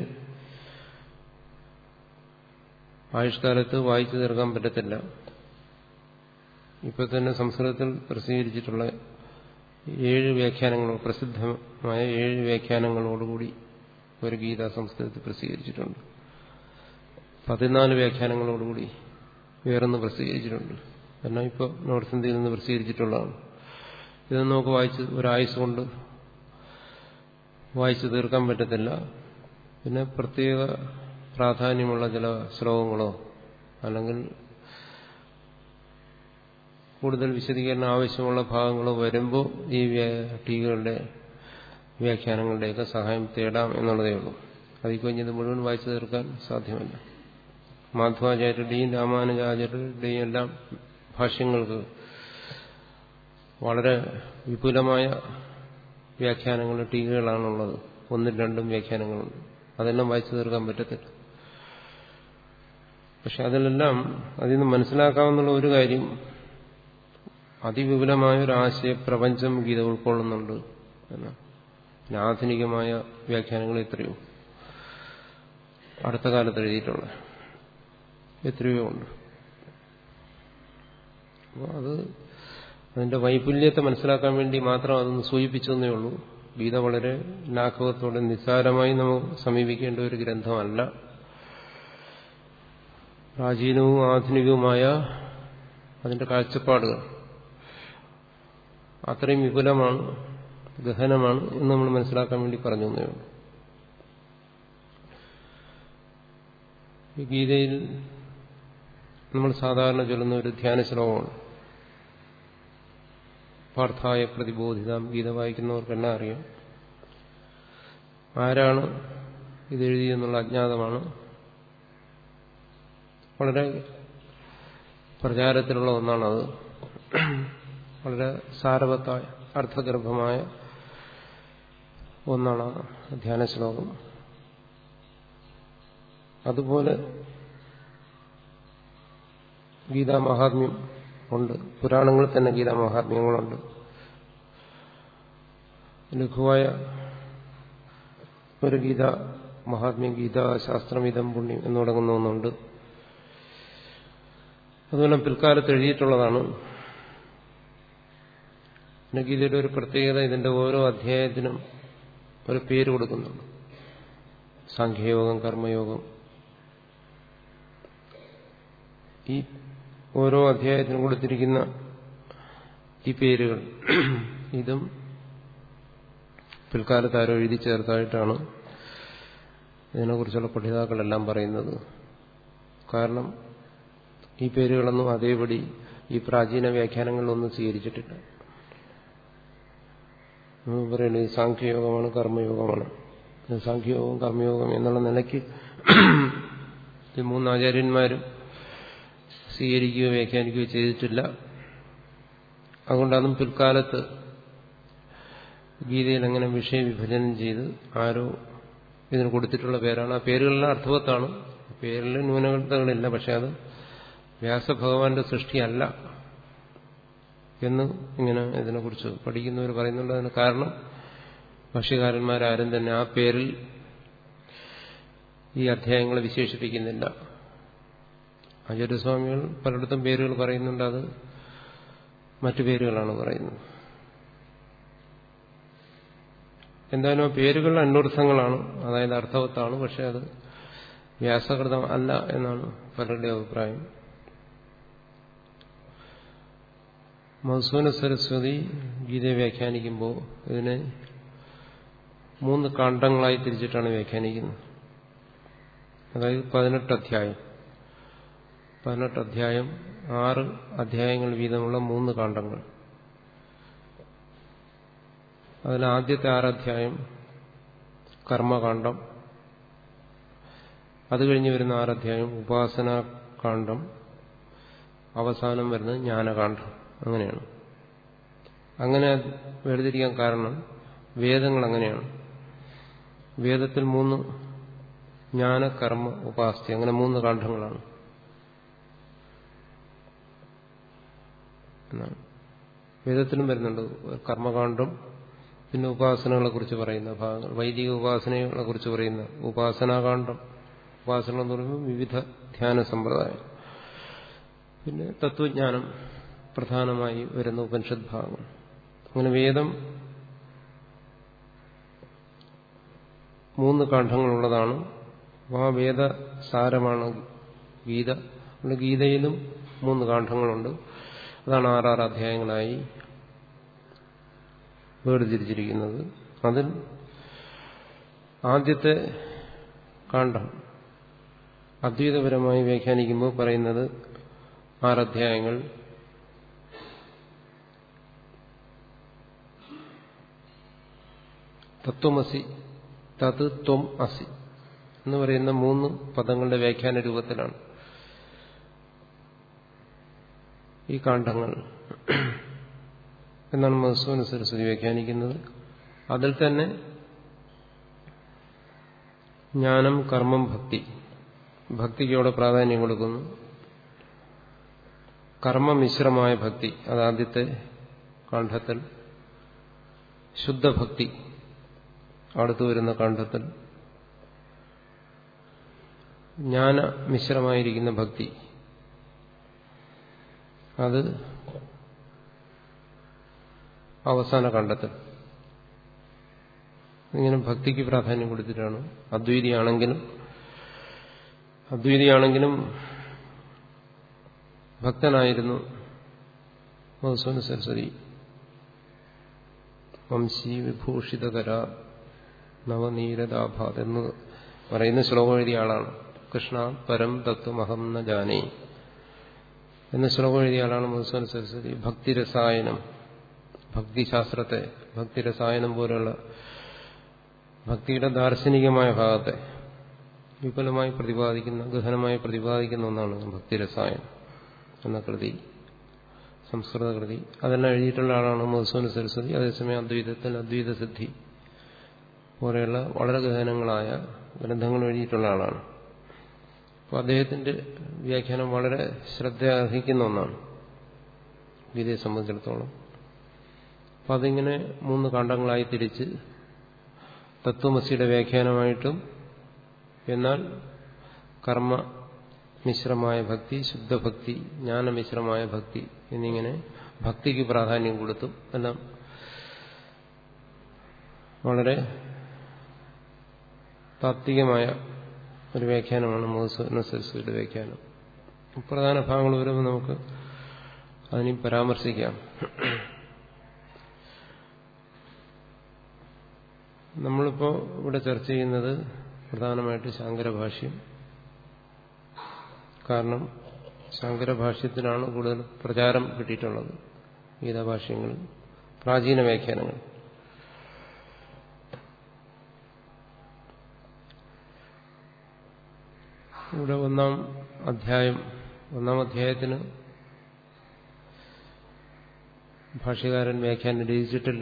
ആയുഷ്കാലത്ത് വായിച്ചു തീർക്കാൻ പറ്റത്തില്ല ഇപ്പൊ തന്നെ സംസ്കൃതത്തിൽ പ്രസിദ്ധീകരിച്ചിട്ടുള്ള ഏഴ് വ്യാഖ്യാനങ്ങൾ പ്രസിദ്ധമായ ഏഴ് വ്യാഖ്യാനങ്ങളോടുകൂടി ഒരു ഗീത സംസ്കൃതത്തിൽ പ്രസിദ്ധീകരിച്ചിട്ടുണ്ട് പതിനാല് വ്യാഖ്യാനങ്ങളോടുകൂടി വേറൊന്ന് പ്രസിദ്ധീകരിച്ചിട്ടുണ്ട് എല്ലാം ഇപ്പോൾ നോർത്ത് ഇന്ത്യയിൽ നിന്ന് പ്രസിദ്ധീകരിച്ചിട്ടുള്ളതാണ് ഇതൊന്നും നമുക്ക് വായിച്ച് ഒരായുസ് കൊണ്ട് വായിച്ചു തീർക്കാൻ പറ്റത്തില്ല പിന്നെ പ്രത്യേക പ്രാധാന്യമുള്ള ചില ശ്ലോകങ്ങളോ അല്ലെങ്കിൽ കൂടുതൽ വിശദീകരണം ആവശ്യമുള്ള ഭാഗങ്ങളോ വരുമ്പോൾ ഈ ടീകളുടെ വ്യാഖ്യാനങ്ങളുടെയൊക്കെ സഹായം തേടാം എന്നുള്ളതേ ഉള്ളൂ അതിൽ കഴിഞ്ഞത് മുഴുവൻ വായിച്ചു തീർക്കാൻ സാധ്യമല്ല മാധവാചാര്യരുടെയും രാമാനുജാചാര്യരുടെയും എല്ലാം ഭാഷ്യങ്ങൾക്ക് വളരെ വിപുലമായ വ്യാഖ്യാനങ്ങൾ ടീകകളാണുള്ളത് ഒന്നും രണ്ടും വ്യാഖ്യാനങ്ങളുണ്ട് അതെല്ലാം വായിച്ചു തീർക്കാൻ പറ്റത്തില്ല പക്ഷെ അതിലെല്ലാം അതിൽ നിന്ന് മനസ്സിലാക്കാവുന്ന ഒരു കാര്യം അതിവിപുലമായ ഒരു ആശയ പ്രപഞ്ചം ഗീത ഉൾക്കൊള്ളുന്നുണ്ട് എന്നാണ് ആധുനികമായ വ്യാഖ്യാനങ്ങൾ എത്രയോ അടുത്ത കാലത്ത് എഴുതിയിട്ടുള്ള എത്രയോ ഉണ്ട് അപ്പോൾ അത് അതിന്റെ വൈപുല്യത്തെ മനസ്സിലാക്കാൻ വേണ്ടി മാത്രം അതൊന്ന് സൂചിപ്പിച്ചെന്നേ ഉള്ളൂ ഗീത വളരെ ലാഘവത്തോടെ നിസ്സാരമായി നമുക്ക് സമീപിക്കേണ്ട ഒരു ഗ്രന്ഥമല്ല പ്രാചീനവും ആധുനികവുമായ അതിന്റെ കാഴ്ചപ്പാടുകൾ അത്രയും വിപുലമാണ് ഗഹനമാണ് എന്ന് നമ്മൾ മനസ്സിലാക്കാൻ വേണ്ടി പറഞ്ഞു തന്നേ ഉള്ളൂ ഈ ഗീതയിൽ നമ്മൾ സാധാരണ ചൊല്ലുന്ന ഒരു ധ്യാന ശ്ലോകമാണ് പാർത്ഥായ പ്രതിബോധിതാം ഗീത വായിക്കുന്നവർക്കെല്ലാം അറിയാം ആരാണ് ഇതെഴുതിയെന്നുള്ള അജ്ഞാതമാണ് വളരെ പ്രചാരത്തിലുള്ള ഒന്നാണത് വളരെ സാരവത്തായ അർത്ഥഗർഭമായ ഒന്നാണ് ധ്യാന ശ്ലോകം അതുപോലെ ഗീതാമഹാത്മ്യം ഉണ്ട് പുരാണങ്ങളിൽ തന്നെ ഗീതാമഹാത്മ്യങ്ങളുണ്ട് ലഘുവായ ഒരു ഗീത മഹാത്മ്യം ഗീത ശാസ്ത്രമിതം പുണ്യം എന്ന് തുടങ്ങുന്ന ഒന്നുണ്ട് അതുപോലെ പിൽക്കാലത്ത് എഴുതിയിട്ടുള്ളതാണ് പിന്നെ ഗീതയുടെ ഒരു പ്രത്യേകത ഇതിന്റെ ഓരോ അധ്യായത്തിനും ഒരു പേര് കൊടുക്കുന്നുണ്ട് സാഖ്യയോഗം കർമ്മയോഗം ഈ ഓരോ അധ്യായത്തിനും കൊടുത്തിരിക്കുന്ന ഈ പേരുകൾ ഇതും പിൽക്കാലത്ത് ആരോ എഴുതി ചേർത്തായിട്ടാണ് ഇതിനെക്കുറിച്ചുള്ള പഠിതാക്കളെല്ലാം പറയുന്നത് കാരണം ഈ പേരുകളൊന്നും അതേപടി ഈ പ്രാചീന വ്യാഖ്യാനങ്ങളിലൊന്നും സ്വീകരിച്ചിട്ടില്ല പറയുന്നത് ഇത് സാഖ്യയോഗമാണ് കർമ്മയോഗമാണ് സാഖ്യയോഗം കർമ്മയോഗം എന്നുള്ള നിലയ്ക്ക് ഈ മൂന്നാചാര്യന്മാരും സ്വീകരിക്കുകയോ വ്യാഖ്യാനിക്കുകയോ ചെയ്തിട്ടില്ല അതുകൊണ്ടാണ് പിൽക്കാലത്ത് ഗീതയിൽ അങ്ങനെ വിഷയവിഭജനം ചെയ്ത് ആരോ ഇതിന് കൊടുത്തിട്ടുള്ള പേരാണ് ആ പേരുകളെല്ലാം അർത്ഥവത്താണ് പേരിൽ ന്യൂനതകളില്ല പക്ഷെ അത് വ്യാസഭഗവാന്റെ സൃഷ്ടിയല്ല എന്ന് ഇങ്ങനെ ഇതിനെക്കുറിച്ച് പഠിക്കുന്നവർ പറയുന്നുണ്ട് അതിന് കാരണം ഭക്ഷ്യകാരന്മാരാരും തന്നെ ആ പേരിൽ ഈ അധ്യായങ്ങളെ വിശേഷിപ്പിക്കുന്നില്ല ആചാര്യസ്വാമികൾ പലയിടത്തും പേരുകൾ പറയുന്നുണ്ട് അത് മറ്റു പേരുകളാണ് പറയുന്നത് എന്തായാലും ആ പേരുകൾ അന്വർത്ഥങ്ങളാണ് അതായത് അർത്ഥവത്താണ് പക്ഷെ അത് വ്യാസകൃതം അല്ല എന്നാണ് പലരുടെ അഭിപ്രായം മധുസൂന സരസ്വതി ഗീതയെ വ്യാഖ്യാനിക്കുമ്പോൾ ഇതിനെ മൂന്ന് കാണ്ഡങ്ങളായി തിരിച്ചിട്ടാണ് വ്യാഖ്യാനിക്കുന്നത് അതായത് പതിനെട്ട് അധ്യായം പതിനെട്ട് അധ്യായം ആറ് അധ്യായങ്ങൾ വീതമുള്ള മൂന്ന് കാണ്ഡങ്ങൾ അതിൽ ആദ്യത്തെ ആറധ്യായം കർമ്മകാന്ഡം അത് കഴിഞ്ഞ് വരുന്ന ആറധ്യായം ഉപാസനാകാന്ഡം അവസാനം വരുന്നത് ജ്ഞാനകാന്ഡം അങ്ങനെയാണ് അങ്ങനെ വേർതിരിക്കാൻ കാരണം വേദങ്ങൾ അങ്ങനെയാണ് വേദത്തിൽ മൂന്ന് ജ്ഞാന കർമ്മ ഉപാസ്തി അങ്ങനെ മൂന്ന് കാണ്ഡങ്ങളാണ് എന്നാണ് വേദത്തിലും വരുന്നുണ്ട് കർമ്മകാന്ഡം പിന്നെ ഉപാസനകളെ കുറിച്ച് പറയുന്ന ഭാഗങ്ങൾ വൈദിക ഉപാസനകളെ കുറിച്ച് പറയുന്ന ഉപാസനാകാന്ഡം ഉപാസന എന്ന് പറയുമ്പോൾ വിവിധ ധ്യാന സമ്പ്രദായം പിന്നെ തത്വജ്ഞാനം പ്രധാനമായി വരുന്ന ഉപനിഷത് ഭാഗങ്ങൾ അങ്ങനെ വേദം മൂന്ന് കാണ്ഡങ്ങളുള്ളതാണ് ആ വേദസാരമാണ് ഗീത ഗീതയിലും മൂന്ന് കാണ്ഡങ്ങളുണ്ട് അതാണ് ആറാറ് അധ്യായങ്ങളായി വേർതിരിച്ചിരിക്കുന്നത് അതിൽ ആദ്യത്തെ കാണ്ഡം അദ്വൈതപരമായി വ്യാഖ്യാനിക്കുമ്പോൾ പറയുന്നത് ആറധ്യായങ്ങൾ തത്വമസി തത് ത്വം അസി എന്ന് പറയുന്ന മൂന്ന് പദങ്ങളുടെ വ്യാഖ്യാന രൂപത്തിലാണ് ഈ കാണ്ഡങ്ങൾ എന്നാണ് മധുസൂന സരസ്വതി വ്യാഖ്യാനിക്കുന്നത് അതിൽ തന്നെ ജ്ഞാനം കർമ്മം ഭക്തി ഭക്തിക്കോടെ പ്രാധാന്യം കൊടുക്കുന്നു കർമ്മമിശ്രമായ ഭക്തി അതാദ്യത്തെ കാണ്ഡത്തിൽ ശുദ്ധഭക്തി അടുത്തു വരുന്ന കാണ്ഡത്തിൽ ജ്ഞാന മിശ്രമായിരിക്കുന്ന ഭക്തി അത് അവസാന കണ്ടെത്തൽ ഇങ്ങനെ ഭക്തിക്ക് പ്രാധാന്യം കൊടുത്തിട്ടാണ് അദ്വൈതിയാണെങ്കിലും അദ്വൈതിയാണെങ്കിലും ഭക്തനായിരുന്നു മധുസൂന സരസ്വതി വംശി വിഭൂഷിതകര നവനീരദാഭാത് എന്ന് പറയുന്ന ശ്ലോകം എഴുതിയ ആളാണ് കൃഷ്ണ പരം തത്വമഹം ന ജാനേ എന്ന ശ്ലോകം എഴുതിയ ആളാണ് മധുസൂന സരസ്വതി ഭക്തിരസായനം ഭക്തിശാസ്ത്രത്തെ ഭക്തിരസായനം പോലെയുള്ള ഭക്തിയുടെ ദാർശനികമായ ഭാഗത്തെ വിപുലമായി പ്രതിപാദിക്കുന്ന ഗഹനമായി പ്രതിപാദിക്കുന്ന ഒന്നാണ് ഭക്തിരസായനം എന്ന കൃതി സംസ്കൃത കൃതി അതെല്ലാം എഴുതിയിട്ടുള്ള ആളാണ് മധുസൂന സരസ്വതി അതേസമയം അദ്വൈതത്തിൽ അദ്വൈത സിദ്ധി പോലെയുള്ള വളരെ ഗഹനങ്ങളായ ഗ്രന്ഥങ്ങൾ എഴുതിയിട്ടുള്ള ആളാണ് അപ്പോൾ അദ്ദേഹത്തിന്റെ വ്യാഖ്യാനം വളരെ ശ്രദ്ധ അർഹിക്കുന്ന ഒന്നാണ് ഗീതയെ സംബന്ധിച്ചിടത്തോളം അപ്പം അതിങ്ങനെ മൂന്ന് കാണ്ഡങ്ങളായി തിരിച്ച് തത്വമസിയുടെ വ്യാഖ്യാനമായിട്ടും എന്നാൽ കർമ്മ മിശ്രമായ ഭക്തി ശുദ്ധഭക്തി ജ്ഞാനമിശ്രമായ ഭക്തി എന്നിങ്ങനെ ഭക്തിക്ക് പ്രാധാന്യം കൊടുത്തും എല്ലാം വളരെ താത്വികമായ ഒരു വ്യാഖ്യാനമാണ് മധുസൂദന സരസ്വതിയുടെ വ്യാഖ്യാനം പ്രധാന ഭാഗങ്ങൾ വരുമ്പോൾ നമുക്ക് അതിനെ പരാമർശിക്കാം നമ്മളിപ്പോൾ ഇവിടെ ചർച്ച ചെയ്യുന്നത് പ്രധാനമായിട്ട് ശാങ്കരഭാഷ്യം കാരണം ശാങ്കരഭാഷ്യത്തിനാണ് കൂടുതൽ പ്രചാരം കിട്ടിയിട്ടുള്ളത് ഗീതാഭാഷ്യങ്ങളിൽ പ്രാചീന വ്യാഖ്യാനങ്ങൾ ഇവിടെ ഒന്നാം അധ്യായം ഒന്നാം അധ്യായത്തിന് ഭാഷ്യകാരൻ വ്യാഖ്യാനം രചിച്ചിട്ടില്ല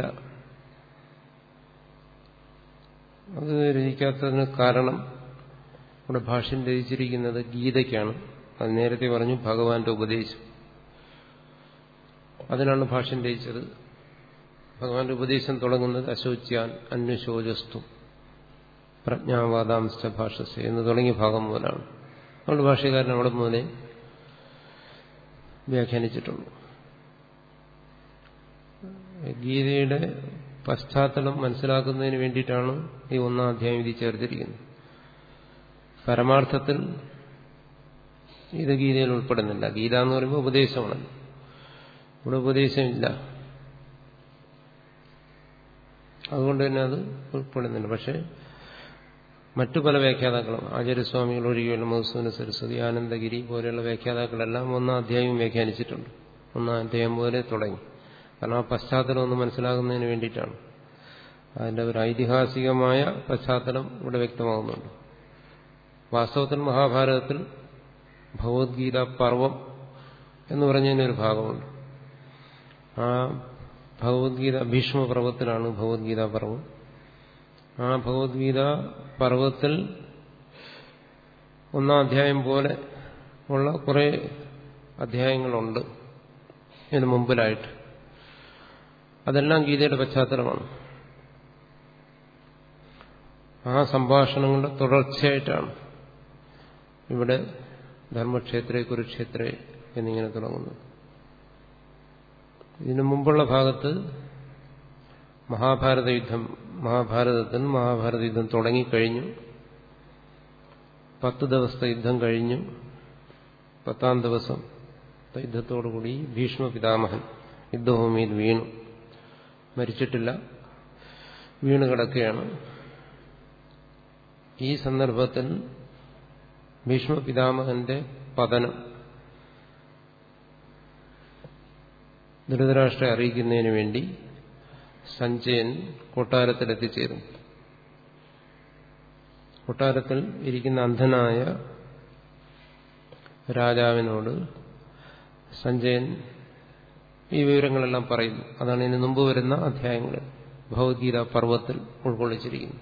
അത് രചിക്കാത്തതിന് കാരണം ഇവിടെ ഭാഷ്യം രചിച്ചിരിക്കുന്നത് ഗീതയ്ക്കാണ് അത് നേരത്തെ പറഞ്ഞു ഭഗവാന്റെ ഉപദേശം അതിനാണ് ഭാഷ്യം രചിച്ചത് ഭഗവാന്റെ ഉപദേശം തുടങ്ങുന്നത് അശോച്യാൻ അന്വശോചസ്തു പ്രജ്ഞാവാദാംശ ഭാഷസ് എന്ന് തുടങ്ങിയ ഭാഗം മുതലാണ് അതുകൊണ്ട് ഭാഷ്യകാരൻ അവിടെ മുതലേ വ്യാഖ്യാനിച്ചിട്ടുള്ളൂ ഗീതയുടെ പശ്ചാത്തലം മനസ്സിലാക്കുന്നതിന് വേണ്ടിയിട്ടാണ് ഈ ഒന്നാം അധ്യായം ഇതിൽ ചേർത്തിരിക്കുന്നത് പരമാർത്ഥത്തിൽ ഇത് ഗീതയിൽ ഉൾപ്പെടുന്നില്ല ഗീത എന്ന് പറയുമ്പോൾ ഉപദേശമാണ് ഇവിടെ ഉപദേശമില്ല അതുകൊണ്ട് തന്നെ അത് ഉൾപ്പെടുന്നില്ല പക്ഷെ മറ്റു പല വ്യാഖ്യാതാക്കളും ആചാര്യസ്വാമികൾ ഒഴികെയുള്ള മധുസൂന സരസ്വതി ആനന്ദഗിരി പോലെയുള്ള വ്യാഖ്യാതാക്കളെല്ലാം ഒന്നാം അധ്യായം വ്യാഖ്യാനിച്ചിട്ടുണ്ട് ഒന്നാം അധ്യായം പോലെ തുടങ്ങി കാരണം ആ പശ്ചാത്തലം ഒന്ന് മനസ്സിലാകുന്നതിന് വേണ്ടിയിട്ടാണ് അതിന്റെ ഒരു ഐതിഹാസികമായ പശ്ചാത്തലം ഇവിടെ വ്യക്തമാകുന്നുണ്ട് വാസ്തവത്തിൽ മഹാഭാരതത്തിൽ ഭഗവത്ഗീത പർവം എന്ന് പറഞ്ഞതിനൊരു ഭാഗമുണ്ട് ആ ഭഗവത്ഗീത ഭീഷ്മപർവത്തിലാണ് ഭഗവത്ഗീത പർവം ആ ഭഗവത്ഗീത പർവത്തിൽ ഒന്നാം അധ്യായം പോലെ ഉള്ള കുറെ അധ്യായങ്ങളുണ്ട് ഇതിനു മുമ്പിലായിട്ട് അതെല്ലാം ഗീതയുടെ പശ്ചാത്തലമാണ് ആ സംഭാഷണങ്ങളുടെ തുടർച്ചയായിട്ടാണ് ഇവിടെ ധർമ്മക്ഷേത്രേ കുരുക്ഷേത്രേ എന്നിങ്ങനെ തുടങ്ങുന്നത് ഇതിനു മുമ്പുള്ള ഭാഗത്ത് മഹാഭാരത യുദ്ധം മഹാഭാരതത്തിൽ മഹാഭാരത യുദ്ധം തുടങ്ങിക്കഴിഞ്ഞു പത്ത് ദിവസത്തെ യുദ്ധം കഴിഞ്ഞു പത്താം ദിവസം യുദ്ധത്തോടുകൂടി ഭീഷ്മ പിതാമഹൻ യുദ്ധഭൂമിയിൽ വീണു മരിച്ചിട്ടില്ല വീണ് കിടക്കുകയാണ് ഈ സന്ദർഭത്തിൽ ഭീഷ്മ പിതാമഹന്റെ പതനം ധൃതരാഷ്ട്രെ അറിയിക്കുന്നതിന് വേണ്ടി സഞ്ജയൻ കൊട്ടാരത്തിലെത്തിച്ചേരുന്നു കൊട്ടാരത്തിൽ ഇരിക്കുന്ന അന്ധനായ രാജാവിനോട് സഞ്ജയൻ ഈ വിവരങ്ങളെല്ലാം പറയുന്നു അതാണ് ഇതിന് മുമ്പ് വരുന്ന അധ്യായങ്ങൾ ഭഗവത്ഗീത പർവ്വത്തിൽ ഉൾക്കൊള്ളിച്ചിരിക്കുന്നു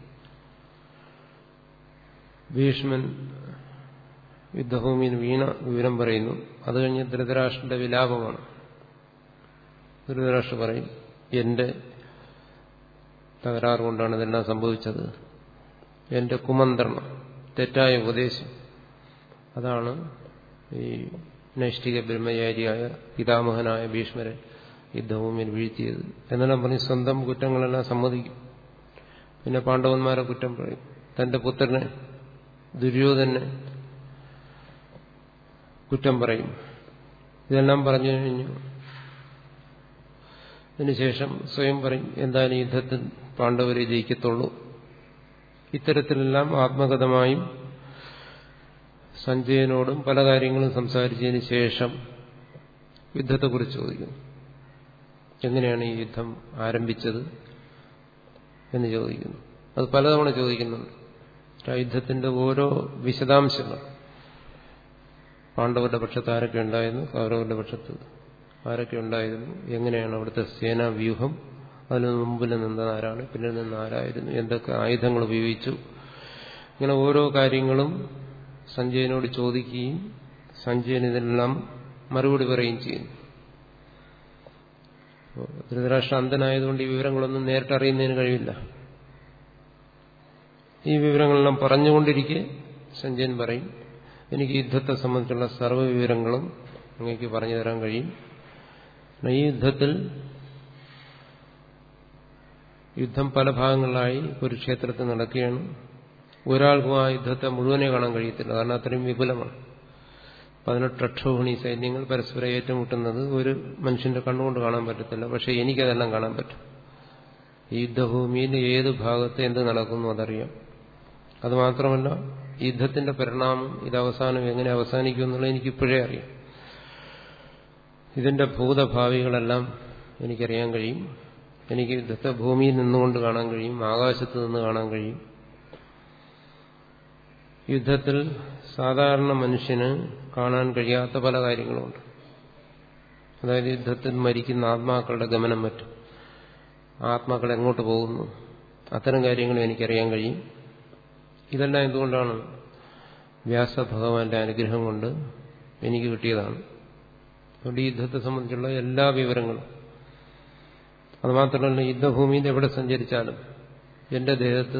ഭീഷ്മൻ യുദ്ധഭൂമിയിൽ വീണ വിവരം പറയുന്നു അത് കഴിഞ്ഞ് ധൃതരാഷ്ട്രന്റെ വിലാപമാണ് ധൃതരാഷ്ട്ര പറയും എന്റെ തകരാറ് കൊണ്ടാണ് ഇതെല്ലാം സംഭവിച്ചത് എന്റെ കുമന്ത്രണം തെറ്റായ ഉപദേശം അതാണ് ഈ നൈഷ്ഠിക ബ്രഹ്മചാരിയായ പിതാമഹനായ ഭീഷ്മരെ യുദ്ധഭൂമിയിൽ വീഴ്ത്തിയത് എന്നെല്ലാം പറഞ്ഞ് സ്വന്തം കുറ്റങ്ങളെല്ലാം സമ്മതിക്കും പിന്നെ പാണ്ഡവന്മാരെ കുറ്റം പറയും തന്റെ പുത്രനെ ദുര്യോധനെ കുറ്റം പറയും ഇതെല്ലാം പറഞ്ഞു കഴിഞ്ഞു അതിനുശേഷം സ്വയം പറയും എന്തായാലും യുദ്ധത്തിൽ പാണ്ഡവരെ ജയിക്കത്തുള്ളൂ ഇത്തരത്തിലെല്ലാം ആത്മഗതമായും സഞ്ജയനോടും പല കാര്യങ്ങളും സംസാരിച്ചതിന് ശേഷം യുദ്ധത്തെക്കുറിച്ച് ചോദിക്കുന്നു എങ്ങനെയാണ് ഈ യുദ്ധം ആരംഭിച്ചത് എന്ന് ചോദിക്കുന്നു അത് പലതവണ ചോദിക്കുന്നുണ്ട് ആ യുദ്ധത്തിന്റെ ഓരോ വിശദാംശങ്ങൾ പാണ്ഡവരുടെ പക്ഷത്ത് ആരൊക്കെ ഉണ്ടായിരുന്നു കൗരവരുടെ പക്ഷത്ത് ആരൊക്കെ ഉണ്ടായിരുന്നു എങ്ങനെയാണ് അവിടുത്തെ സേനാ വ്യൂഹം അതിന് മുമ്പിൽ നിന്ന് ആരാണ് പിന്നിൽ നിന്ന് ആരായിരുന്നു എന്തൊക്കെ ആയുധങ്ങൾ ഉപയോഗിച്ചു ഇങ്ങനെ ഓരോ കാര്യങ്ങളും സഞ്ജയനോട് ചോദിക്കുകയും സഞ്ജയൻ ഇതെല്ലാം മറുപടി പറയുകയും ചെയ്യുന്നു ധൃതരാഷ്ട്ര അന്ധനായതുകൊണ്ട് ഈ വിവരങ്ങളൊന്നും നേരിട്ട് അറിയുന്നതിന് കഴിയില്ല ഈ വിവരങ്ങളെല്ലാം പറഞ്ഞുകൊണ്ടിരിക്കെ സഞ്ജയൻ പറയും എനിക്ക് യുദ്ധത്തെ സംബന്ധിച്ചുള്ള സർവ്വ വിവരങ്ങളും അങ്ങേക്ക് പറഞ്ഞു തരാൻ കഴിയും ഈ യുദ്ധത്തിൽ യുദ്ധം പല ഭാഗങ്ങളിലായി കുരുക്ഷേത്രത്തിൽ നടക്കുകയാണ് ഒരാൾക്കും ആ യുദ്ധത്തെ മുഴുവനെ കാണാൻ കഴിയത്തില്ല കാരണം അത്രയും വിപുലമാണ് പതിനെട്ട് അക്ഷോഹിണി സൈന്യങ്ങൾ പരസ്പരം ഏറ്റുമുട്ടുന്നത് ഒരു മനുഷ്യന്റെ കണ്ണുകൊണ്ട് കാണാൻ പറ്റത്തില്ല പക്ഷെ എനിക്കതെല്ലാം കാണാൻ പറ്റും ഈ യുദ്ധഭൂമിയിൽ ഏത് ഭാഗത്ത് എന്ത് നടക്കുന്നു അതറിയാം അതുമാത്രമല്ല യുദ്ധത്തിന്റെ പരിണാമം ഇത് അവസാനം എങ്ങനെ അവസാനിക്കും എന്നുള്ളത് എനിക്കിപ്പോഴേ അറിയാം ഇതിന്റെ ഭൂതഭാവികളെല്ലാം എനിക്കറിയാൻ കഴിയും എനിക്ക് യുദ്ധത്തെ ഭൂമിയിൽ നിന്നുകൊണ്ട് കാണാൻ കഴിയും ആകാശത്ത് നിന്ന് കാണാൻ കഴിയും യുദ്ധത്തിൽ സാധാരണ മനുഷ്യന് കാണാൻ കഴിയാത്ത പല കാര്യങ്ങളുമുണ്ട് അതായത് യുദ്ധത്തിൽ മരിക്കുന്ന ആത്മാക്കളുടെ ഗമനം മറ്റും ആത്മാക്കൾ എങ്ങോട്ട് പോകുന്നു അത്തരം കാര്യങ്ങളും എനിക്കറിയാൻ കഴിയും ഇതെല്ലാം എന്തുകൊണ്ടാണ് വ്യാസ ഭഗവാന്റെ അനുഗ്രഹം കൊണ്ട് എനിക്ക് കിട്ടിയതാണ് അതുകൊണ്ട് ഈ യുദ്ധത്തെ സംബന്ധിച്ചുള്ള എല്ലാ വിവരങ്ങളും അതുമാത്രമല്ല യുദ്ധഭൂമിയിൽ എവിടെ സഞ്ചരിച്ചാലും എന്റെ ദേഹത്ത്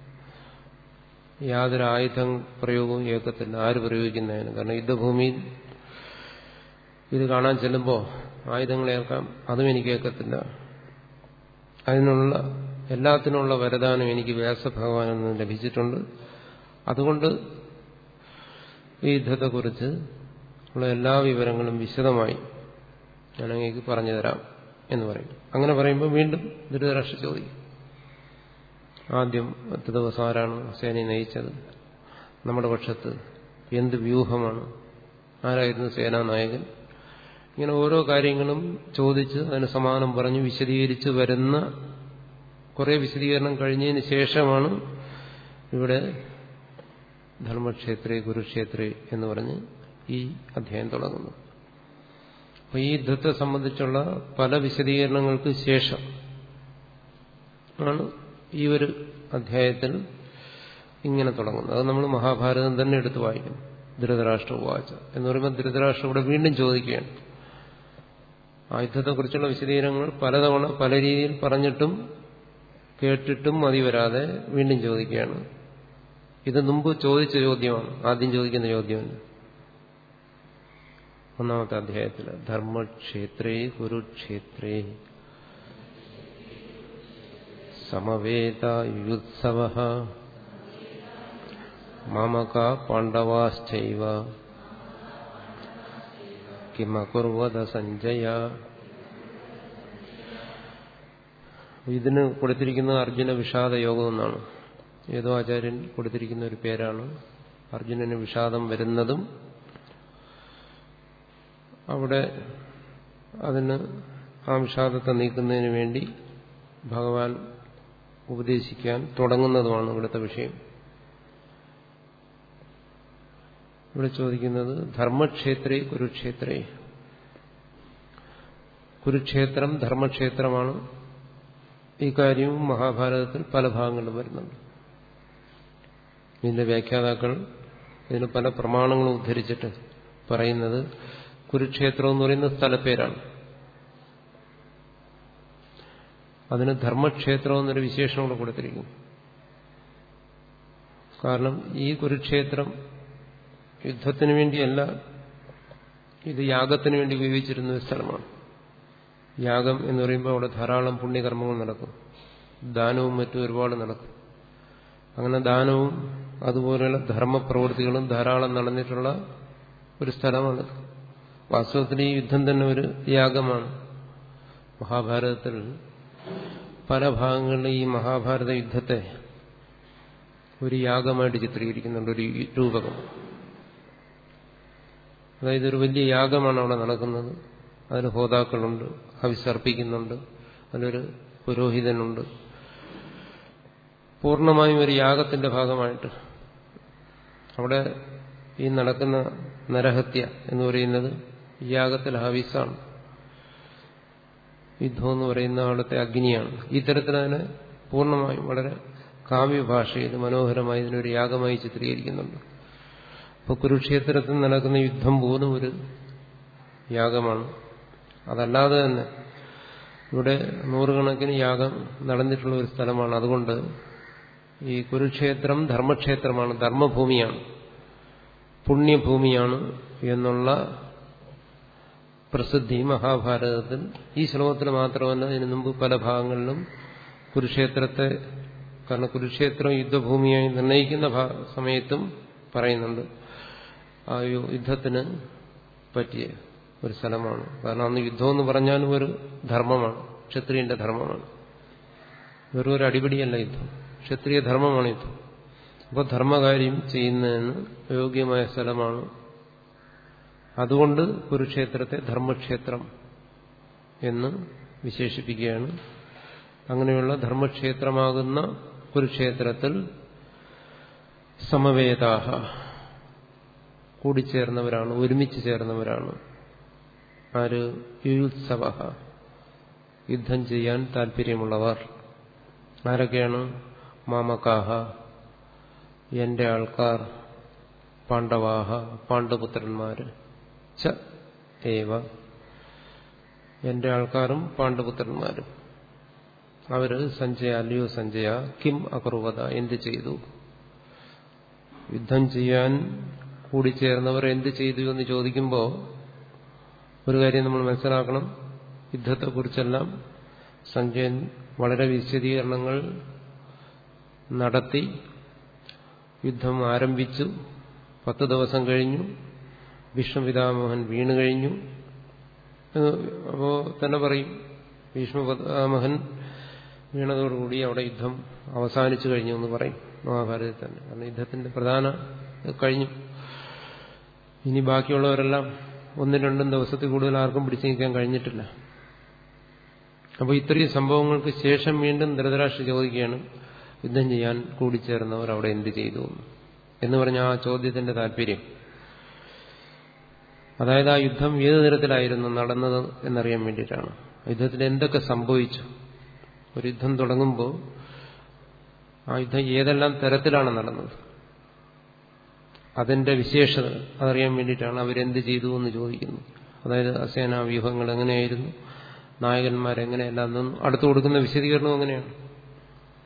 യാതൊരു ആയുധം പ്രയോഗവും ഏക്കത്തില്ല ആര് പ്രയോഗിക്കുന്നതിന് കാരണം യുദ്ധഭൂമിയിൽ ഇത് കാണാൻ ചെല്ലുമ്പോൾ ആയുധങ്ങൾ ഏൽക്കാം അതും എനിക്ക് ഏക്കത്തില്ല അതിനുള്ള എല്ലാത്തിനുള്ള വരദാനം എനിക്ക് വ്യാസഭഗവാനിൽ നിന്ന് ലഭിച്ചിട്ടുണ്ട് അതുകൊണ്ട് ഈ യുദ്ധത്തെക്കുറിച്ച് ഉള്ള എല്ലാ വിവരങ്ങളും വിശദമായി ഞാൻ അങ്ങേക്ക് പറഞ്ഞു തരാം എന്ന് പറയും അങ്ങനെ പറയുമ്പോൾ വീണ്ടും ധൃതരാഷ്ട്ര ചോദിക്കും ആദ്യം പത്ത് ദിവസം ആരാണ് സേനയെ നയിച്ചത് നമ്മുടെ പക്ഷത്ത് എന്ത് വ്യൂഹമാണ് ആരായിരുന്നു സേനാനായകൻ ഇങ്ങനെ ഓരോ കാര്യങ്ങളും ചോദിച്ച് അതിന് സമാനം പറഞ്ഞ് വിശദീകരിച്ച് വരുന്ന കുറെ വിശദീകരണം കഴിഞ്ഞതിന് ശേഷമാണ് ഇവിടെ ധർമ്മക്ഷേത്രേ കുരുക്ഷേത്രേ എന്ന് പറഞ്ഞ് ഈ അധ്യായം തുടങ്ങുന്നത് അപ്പൊ ഈ യുദ്ധത്തെ സംബന്ധിച്ചുള്ള പല വിശദീകരണങ്ങൾക്ക് ശേഷം ആണ് ഈ ഒരു അധ്യായത്തിൽ ഇങ്ങനെ തുടങ്ങുന്നത് അത് നമ്മൾ മഹാഭാരതം തന്നെ എടുത്ത് വായിക്കണം ധൃതരാഷ്ട്ര വാച എന്ന് പറയുമ്പോൾ ധൃതരാഷ്ട്ര ഇവിടെ വീണ്ടും ചോദിക്കുകയാണ് ആ യുദ്ധത്തെക്കുറിച്ചുള്ള വിശദീകരണങ്ങൾ പലതവണ പല രീതിയിൽ പറഞ്ഞിട്ടും കേട്ടിട്ടും മതി വരാതെ വീണ്ടും ചോദിക്കുകയാണ് ഇത് മുമ്പ് ചോദിച്ച ചോദ്യമാണ് ആദ്യം ചോദിക്കുന്ന ചോദ്യമല്ല ഒന്നാമത്തെ അധ്യായത്തിൽ ധർമ്മക്ഷേത്രേ കുരുക്ഷേത്രേ സമവേത യുത്സവ മാമക പാണ്ഡവാശ്ചൈവ കിമകുർവത സഞ്ജയ ഇതിന് കൊടുത്തിരിക്കുന്നത് അർജുന വിഷാദ യോഗം എന്നാണ് ഏതോ ആചാര്യൻ കൊടുത്തിരിക്കുന്ന ഒരു പേരാണ് അർജുനന് വിഷാദം വരുന്നതും അവിടെ അതിന് ആ വിഷാദത്തെ നീക്കുന്നതിന് വേണ്ടി ഭഗവാൻ ഉപദേശിക്കാൻ തുടങ്ങുന്നതുമാണ് ഇവിടുത്തെ വിഷയം ഇവിടെ ചോദിക്കുന്നത് ധർമ്മക്ഷേത്രേ കുരുക്ഷേത്രേ കുരുക്ഷേത്രം ധർമ്മക്ഷേത്രമാണ് ഈ കാര്യവും മഹാഭാരതത്തിൽ പല ഭാഗങ്ങളിലും വരുന്നുണ്ട് ഇതിന്റെ വ്യാഖ്യാതാക്കൾ ഇതിന് പല പ്രമാണങ്ങളും ഉദ്ധരിച്ചിട്ട് പറയുന്നത് കുരുക്ഷേത്രം എന്ന് പറയുന്ന സ്ഥലപ്പേരാണ് അതിന് ധർമ്മക്ഷേത്രം എന്നൊരു വിശേഷണം കൂടെ കൊടുത്തിരിക്കുന്നു കാരണം ഈ കുരുക്ഷേത്രം യുദ്ധത്തിന് വേണ്ടിയല്ല ഇത് യാഗത്തിന് വേണ്ടി ഉപയോഗിച്ചിരുന്ന ഒരു സ്ഥലമാണ് യാഗം എന്ന് പറയുമ്പോൾ അവിടെ ധാരാളം പുണ്യകർമ്മങ്ങൾ നടക്കും ദാനവും മറ്റും ഒരുപാട് നടക്കും അങ്ങനെ ദാനവും അതുപോലെയുള്ള ധർമ്മപ്രവൃത്തികളും ധാരാളം നടന്നിട്ടുള്ള ഒരു സ്ഥലമാണ് വാസ്തവത്തിൽ ഈ യുദ്ധം തന്നെ ഒരു യാഗമാണ് മഹാഭാരതത്തിൽ പല ഭാഗങ്ങളിലും ഈ മഹാഭാരത യുദ്ധത്തെ ഒരു യാഗമായിട്ട് ചിത്രീകരിക്കുന്നുണ്ട് ഒരു രൂപകം അതായത് ഒരു വലിയ യാഗമാണ് അവിടെ നടക്കുന്നത് അതിന് ഹോതാക്കളുണ്ട് ഹവിസർപ്പിക്കുന്നുണ്ട് അതിലൊരു പുരോഹിതനുണ്ട് പൂർണ്ണമായും ഒരു യാഗത്തിന്റെ ഭാഗമായിട്ട് അവിടെ ഈ നടക്കുന്ന നരഹത്യ എന്ന് പറയുന്നത് ഈ യാഗത്തിൽ ഹവിസാണ് യുദ്ധം എന്ന് പറയുന്ന അവിടുത്തെ അഗ്നിയാണ് ഈ തരത്തിൽ അതിനെ പൂർണ്ണമായും വളരെ കാവ്യഭാഷയിൽ മനോഹരമായി ഇതിനൊരു യാഗമായി ചിത്രീകരിക്കുന്നുണ്ട് അപ്പോൾ കുരുക്ഷേത്രത്തിൽ നടക്കുന്ന യുദ്ധം പോലും ഒരു യാഗമാണ് അതല്ലാതെ തന്നെ ഇവിടെ നൂറുകണക്കിന് യാഗം നടന്നിട്ടുള്ള ഒരു സ്ഥലമാണ് അതുകൊണ്ട് ഈ കുരുക്ഷേത്രം ധർമ്മക്ഷേത്രമാണ് ധർമ്മഭൂമിയാണ് പുണ്യഭൂമിയാണ് എന്നുള്ള പ്രസിദ്ധി മഹാഭാരതത്തിൽ ഈ ശ്ലോകത്തിൽ മാത്രമല്ല ഇതിനു മുമ്പ് പല ഭാഗങ്ങളിലും കുരുക്ഷേത്രത്തെ കാരണം കുരുക്ഷേത്രം യുദ്ധഭൂമിയായി നിർണയിക്കുന്ന സമയത്തും പറയുന്നുണ്ട് ആ യുദ്ധത്തിന് പറ്റിയ ഒരു സ്ഥലമാണ് കാരണം അന്ന് യുദ്ധം എന്ന് പറഞ്ഞാലും ഒരു ധർമ്മമാണ് ക്ഷത്രിയന്റെ ധർമ്മമാണ് വെറും ഒരു അടിപിടിയല്ല യുദ്ധം ക്ഷത്രിയ ധർമ്മമാണ് യുദ്ധം അപ്പോൾ ധർമ്മകാര്യം ചെയ്യുന്നതിന് യോഗ്യമായ സ്ഥലമാണ് അതുകൊണ്ട് കുരുക്ഷേത്രത്തെ ധർമ്മക്ഷേത്രം എന്ന് വിശേഷിപ്പിക്കുകയാണ് അങ്ങനെയുള്ള ധർമ്മക്ഷേത്രമാകുന്ന കുരുക്ഷേത്രത്തിൽ സമവേദാഹ കൂടിച്ചേർന്നവരാണ് ഒരുമിച്ച് ചേർന്നവരാണ് ആര് യുത്സവ യുദ്ധം ചെയ്യാൻ താല്പര്യമുള്ളവർ ആരൊക്കെയാണ് മാമകാഹ എന്റെ ആൾക്കാർ പാണ്ഡവാഹ പാണ്ഡുപുത്രന്മാര് ച ഏവ എന്റെ ആൾക്കാരും പാണ്ഡുപുത്രന്മാരും അവര് സഞ്ജയ അല്ലയോ സഞ്ജയ കിം അകുർവത എന്ത് ചെയ്തു യുദ്ധം ചെയ്യാൻ കൂടിച്ചേർന്നവർ എന്ത് ചെയ്തു എന്ന് ചോദിക്കുമ്പോൾ ഒരു കാര്യം നമ്മൾ മനസ്സിലാക്കണം യുദ്ധത്തെക്കുറിച്ചെല്ലാം സഞ്ജയൻ വളരെ വിശദീകരണങ്ങൾ നടത്തി യുദ്ധം ആരംഭിച്ചു പത്ത് ദിവസം കഴിഞ്ഞു ഭീഷ്മപിതാമോഹൻ വീണു കഴിഞ്ഞു അപ്പോ തന്നെ പറയും ഭീഷ്മപിതാമഹൻ വീണതോടുകൂടി അവിടെ യുദ്ധം അവസാനിച്ചു കഴിഞ്ഞു എന്ന് പറയും മഹാഭാരതത്തിൽ തന്നെ കാരണം യുദ്ധത്തിന്റെ പ്രധാന കഴിഞ്ഞു ഇനി ബാക്കിയുള്ളവരെല്ലാം ഒന്നും രണ്ടും ദിവസത്തിൽ കൂടുതൽ ആർക്കും പിടിച്ചു നിൽക്കാൻ കഴിഞ്ഞിട്ടില്ല അപ്പോൾ ഇത്രയും സംഭവങ്ങൾക്ക് ശേഷം വീണ്ടും ധൃതരാഷ്ട്ര ചോദിക്കുകയാണ് യുദ്ധം ചെയ്യാൻ കൂടിച്ചേർന്നവർ അവിടെ എന്ത് ചെയ്തു എന്ന് പറഞ്ഞ ആ ചോദ്യത്തിന്റെ താല്പര്യം അതായത് ആ യുദ്ധം ഏത് തരത്തിലായിരുന്നു നടന്നത് എന്നറിയാൻ വേണ്ടിയിട്ടാണ് യുദ്ധത്തിൽ എന്തൊക്കെ സംഭവിച്ചു ഒരു യുദ്ധം തുടങ്ങുമ്പോൾ ആ യുദ്ധം ഏതെല്ലാം തരത്തിലാണ് നടന്നത് അതിന്റെ വിശേഷത അതറിയാൻ വേണ്ടിയിട്ടാണ് അവരെന്ത് ചെയ്തു എന്ന് ചോദിക്കുന്നു അതായത് അസേനാ വ്യൂഹങ്ങൾ എങ്ങനെയായിരുന്നു നായകന്മാരെങ്ങനെയല്ല എന്നൊന്നും അടുത്തു കൊടുക്കുന്ന വിശദീകരണം അങ്ങനെയാണ്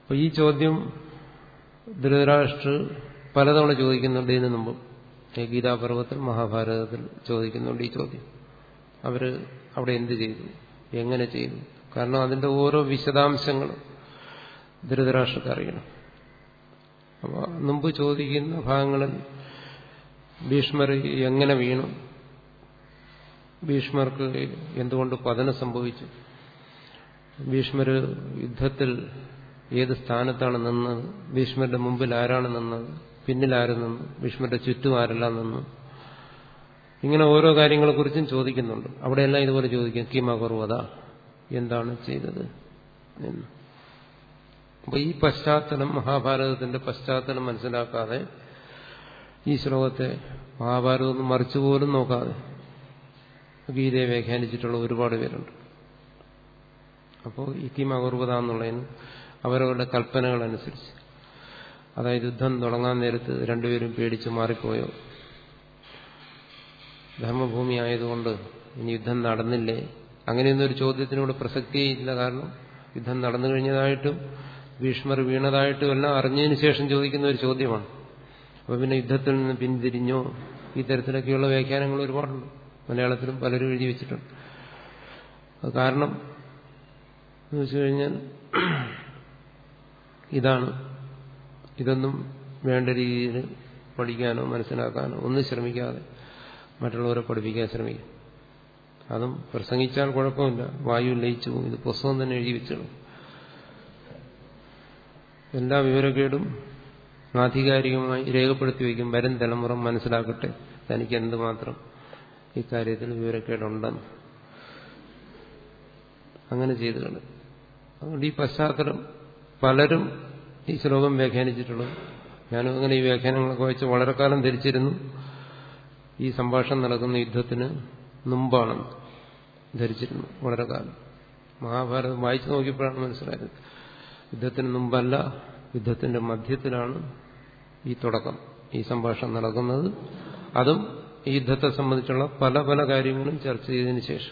അപ്പൊ ഈ ചോദ്യം ധൃതരാഷ്ട്ര പലതവണ ചോദിക്കുന്നുണ്ട് ഇതിനു മുമ്പ് ഈ ഗീതാപർവത്തിൽ മഹാഭാരതത്തിൽ ചോദിക്കുന്നുണ്ട് ഈ ചോദ്യം അവര് അവിടെ എന്ത് ചെയ്തു എങ്ങനെ ചെയ്തു കാരണം അതിന്റെ ഓരോ വിശദാംശങ്ങളും ധൃതരാഷ്ട്രക്ക് അറിയണം അപ്പോൾ മുമ്പ് ചോദിക്കുന്ന ഭാഗങ്ങളിൽ ഭീഷ്മർ എങ്ങനെ വീണു ഭീഷ്മർക്ക് എന്തുകൊണ്ട് പതനം സംഭവിച്ചു ഭീഷ്മർ യുദ്ധത്തിൽ ഏത് സ്ഥാനത്താണ് നിന്നത് ഭീഷ്മരുടെ മുമ്പിൽ ആരാണ് നിന്നത് പിന്നിൽ ആര് നിന്നു ഭീഷ്മരുടെ ചുറ്റും ആരെല്ലാം നിന്നു ഇങ്ങനെ ഓരോ കാര്യങ്ങളെക്കുറിച്ചും ചോദിക്കുന്നുണ്ട് അവിടെയെല്ലാം ഇതുപോലെ ചോദിക്കും കിമകുർവത എന്താണ് ചെയ്തത് എന്ന് അപ്പൊ ഈ പശ്ചാത്തലം മഹാഭാരതത്തിന്റെ പശ്ചാത്തലം മനസ്സിലാക്കാതെ ഈ ശ്ലോകത്തെ മഹാഭാരതം മറിച്ചു പോലും നോക്കാതെ ഗീതയെ വ്യാഖ്യാനിച്ചിട്ടുള്ള ഒരുപാട് പേരുണ്ട് അപ്പോൾ ഇക്കിം അകുർവത എന്നുള്ളതിന് അവരവരുടെ കൽപ്പനകളനുസരിച്ച് അതായത് യുദ്ധം തുടങ്ങാൻ നേരത്ത് രണ്ടുപേരും പേടിച്ച് മാറിപ്പോയോ ധർമ്മഭൂമി ആയതുകൊണ്ട് ഇനി യുദ്ധം നടന്നില്ലേ അങ്ങനെയൊന്നും ഒരു ചോദ്യത്തിനോട് പ്രസക്തിയില്ല കാരണം യുദ്ധം നടന്നു കഴിഞ്ഞതായിട്ടും ഭീഷ്മർ വീണതായിട്ടും എല്ലാം അറിഞ്ഞതിന് ശേഷം ചോദിക്കുന്ന ഒരു ചോദ്യമാണ് അപ്പൊ പിന്നെ യുദ്ധത്തിൽ നിന്ന് പിന്തിരിഞ്ഞോ ഈ തരത്തിലൊക്കെയുള്ള വ്യാഖ്യാനങ്ങൾ ഒരുപാടുണ്ട് മലയാളത്തിലും പലരും എഴുതി വെച്ചിട്ടുണ്ട് അത് കാരണം എന്ന് വെച്ചു കഴിഞ്ഞാൽ ഇതാണ് ഇതൊന്നും വേണ്ട രീതിയിൽ പഠിക്കാനോ മനസ്സിലാക്കാനോ ഒന്നും ശ്രമിക്കാതെ മറ്റുള്ളവരെ പഠിപ്പിക്കാൻ ശ്രമിക്കും അതും പ്രസംഗിച്ചാൽ കുഴപ്പമില്ല വായു ലയിച്ചു പോകും ഇത് പുസ്തകം തന്നെ എഴുതി വെച്ചോളൂ എല്ലാ വിവരക്കേടും ആധികാരികമായി രേഖപ്പെടുത്തി വയ്ക്കും വരും തലമുറ മനസ്സിലാക്കട്ടെ തനിക്ക് എന്തുമാത്രം ഇക്കാര്യത്തിൽ വിവരക്കേടുണ്ടെന്ന് അങ്ങനെ ചെയ്തു കളി അതുകൊണ്ട് ഈ പശ്ചാത്തലം പലരും ഈ ശ്ലോകം വ്യാഖ്യാനിച്ചിട്ടുള്ളത് ഞാനും അങ്ങനെ ഈ വ്യാഖ്യാനങ്ങളൊക്കെ വായിച്ച് വളരെ കാലം ധരിച്ചിരുന്നു ഈ സംഭാഷണം നടക്കുന്ന യുദ്ധത്തിന് മുമ്പാണെന്ന് ധരിച്ചിരുന്നു വളരെ കാലം മഹാഭാരതം വായിച്ചു നോക്കിയപ്പോഴാണ് മനസ്സിലായത് യുദ്ധത്തിന് മുമ്പല്ല യുദ്ധത്തിന്റെ മധ്യത്തിലാണ് ഈ തുടക്കം ഈ സംഭാഷണം നടക്കുന്നത് അതും ഈ യുദ്ധത്തെ സംബന്ധിച്ചുള്ള പല പല കാര്യങ്ങളും ചർച്ച ചെയ്തതിനു ശേഷം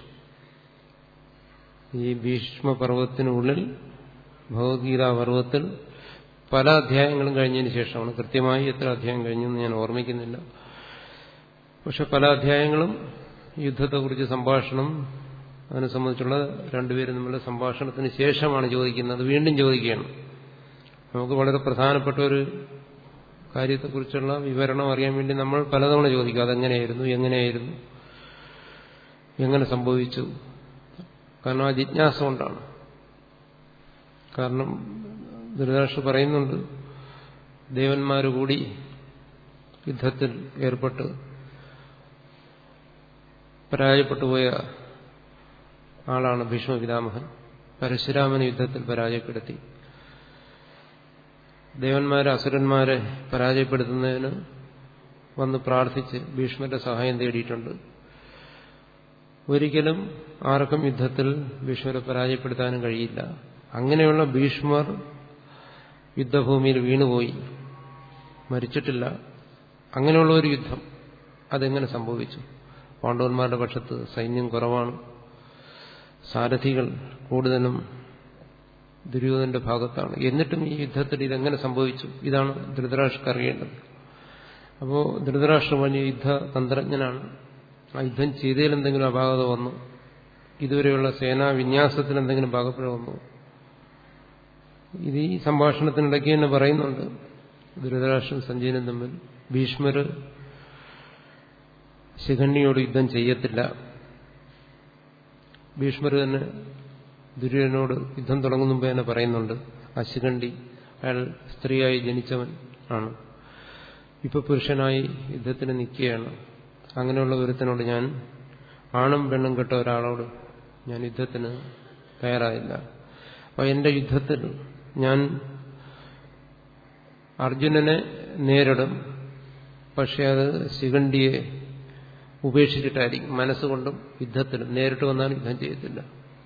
ഈ ഭീഷ്മപർവത്തിനുള്ളിൽ ഭഗവത്ഗീതാ പർവത്തിൽ പല അധ്യായങ്ങളും കഴിഞ്ഞതിന് ശേഷമാണ് കൃത്യമായി എത്ര അധ്യായം കഴിഞ്ഞെന്ന് ഞാൻ ഓർമ്മിക്കുന്നില്ല പക്ഷെ പല അധ്യായങ്ങളും യുദ്ധത്തെക്കുറിച്ച് സംഭാഷണം അതിനെ സംബന്ധിച്ചുള്ള രണ്ടുപേരും തമ്മിലുള്ള സംഭാഷണത്തിന് ശേഷമാണ് ചോദിക്കുന്നത് വീണ്ടും ചോദിക്കുകയാണ് നമുക്ക് വളരെ പ്രധാനപ്പെട്ട ഒരു കാര്യത്തെക്കുറിച്ചുള്ള വിവരണം അറിയാൻ വേണ്ടി നമ്മൾ പലതവണ ചോദിക്കും അതെങ്ങനെയായിരുന്നു എങ്ങനെയായിരുന്നു എങ്ങനെ സംഭവിച്ചു കാരണം ആ ജിജ്ഞാസ കൊണ്ടാണ് കാരണം ധൃതരാഷ്ട്ര പറയുന്നുണ്ട് ദേവന്മാര് കൂടി യുദ്ധത്തിൽ ഏർപ്പെട്ട് പരാജയപ്പെട്ടു പോയ ആളാണ് ഭീഷ്മപിതാമഹൻ പരശുരാമൻ യുദ്ധത്തിൽ പരാജയപ്പെടുത്തി ദേവന്മാരെ അസുരന്മാരെ പരാജയപ്പെടുത്തുന്നതിന് വന്ന് പ്രാർത്ഥിച്ച് ഭീഷ്മന്റെ സഹായം തേടിയിട്ടുണ്ട് ഒരിക്കലും ആർക്കും യുദ്ധത്തിൽ ഭീഷ്മരെ പരാജയപ്പെടുത്താനും കഴിയില്ല അങ്ങനെയുള്ള ഭീഷ്മർ യുദ്ധഭൂമിയിൽ വീണുപോയി മരിച്ചിട്ടില്ല അങ്ങനെയുള്ള ഒരു യുദ്ധം അതെങ്ങനെ സംഭവിച്ചു പാണ്ഡവന്മാരുടെ പക്ഷത്ത് സൈന്യം കുറവാണ് സാരഥികൾ കൂടുതലും ദുര്യോധന്റെ ഭാഗത്താണ് എന്നിട്ടും ഈ യുദ്ധത്തിൽ ഇതെങ്ങനെ സംഭവിച്ചു ഇതാണ് ധൃതരാഷ്ട്രക്ക് അറിയേണ്ടത് അപ്പോൾ ധൃതരാഷ്ട്രം വലിയ യുദ്ധ തന്ത്രജ്ഞനാണ് ആ യുദ്ധം ചെയ്തതിൽ എന്തെങ്കിലും അപാകത വന്നു ഇതുവരെയുള്ള സേനാ വിന്യാസത്തിൽ എന്തെങ്കിലും പാകപ്പിഴ വന്നു ഇത് ഈ സംഭാഷണത്തിനിടയ്ക്ക് തന്നെ പറയുന്നുണ്ട് ധൃതരാഷ്ട്രം സഞ്ജയനും തമ്മിൽ ഭീഷ്മര് ശിഖണ്ണിയോട് യുദ്ധം ചെയ്യത്തില്ല ഭീഷ്മർ തന്നെ ദുര്യോധനോട് യുദ്ധം തുടങ്ങുന്ന മുമ്പ് തന്നെ പറയുന്നുണ്ട് ആ ശിഖണ്ഡി അയാൾ സ്ത്രീയായി ജനിച്ചവൻ ആണ് ഇപ്പൊ പുരുഷനായി യുദ്ധത്തിന് നിൽക്കുകയാണ് അങ്ങനെയുള്ള ഒരുത്തനോട് ഞാൻ ആണും പെണ്ണും കെട്ട ഒരാളോട് ഞാൻ യുദ്ധത്തിന് തയ്യാറായില്ല അപ്പൊ എന്റെ യുദ്ധത്തിൽ ഞാൻ അർജുനനെ നേരിടും പക്ഷെ അത് ശിഖണ്ഡിയെ ഉപേക്ഷിച്ചിട്ടായിരിക്കും മനസ്സുകൊണ്ടും യുദ്ധത്തിലും നേരിട്ട് വന്നാൽ യുദ്ധം ചെയ്യത്തില്ല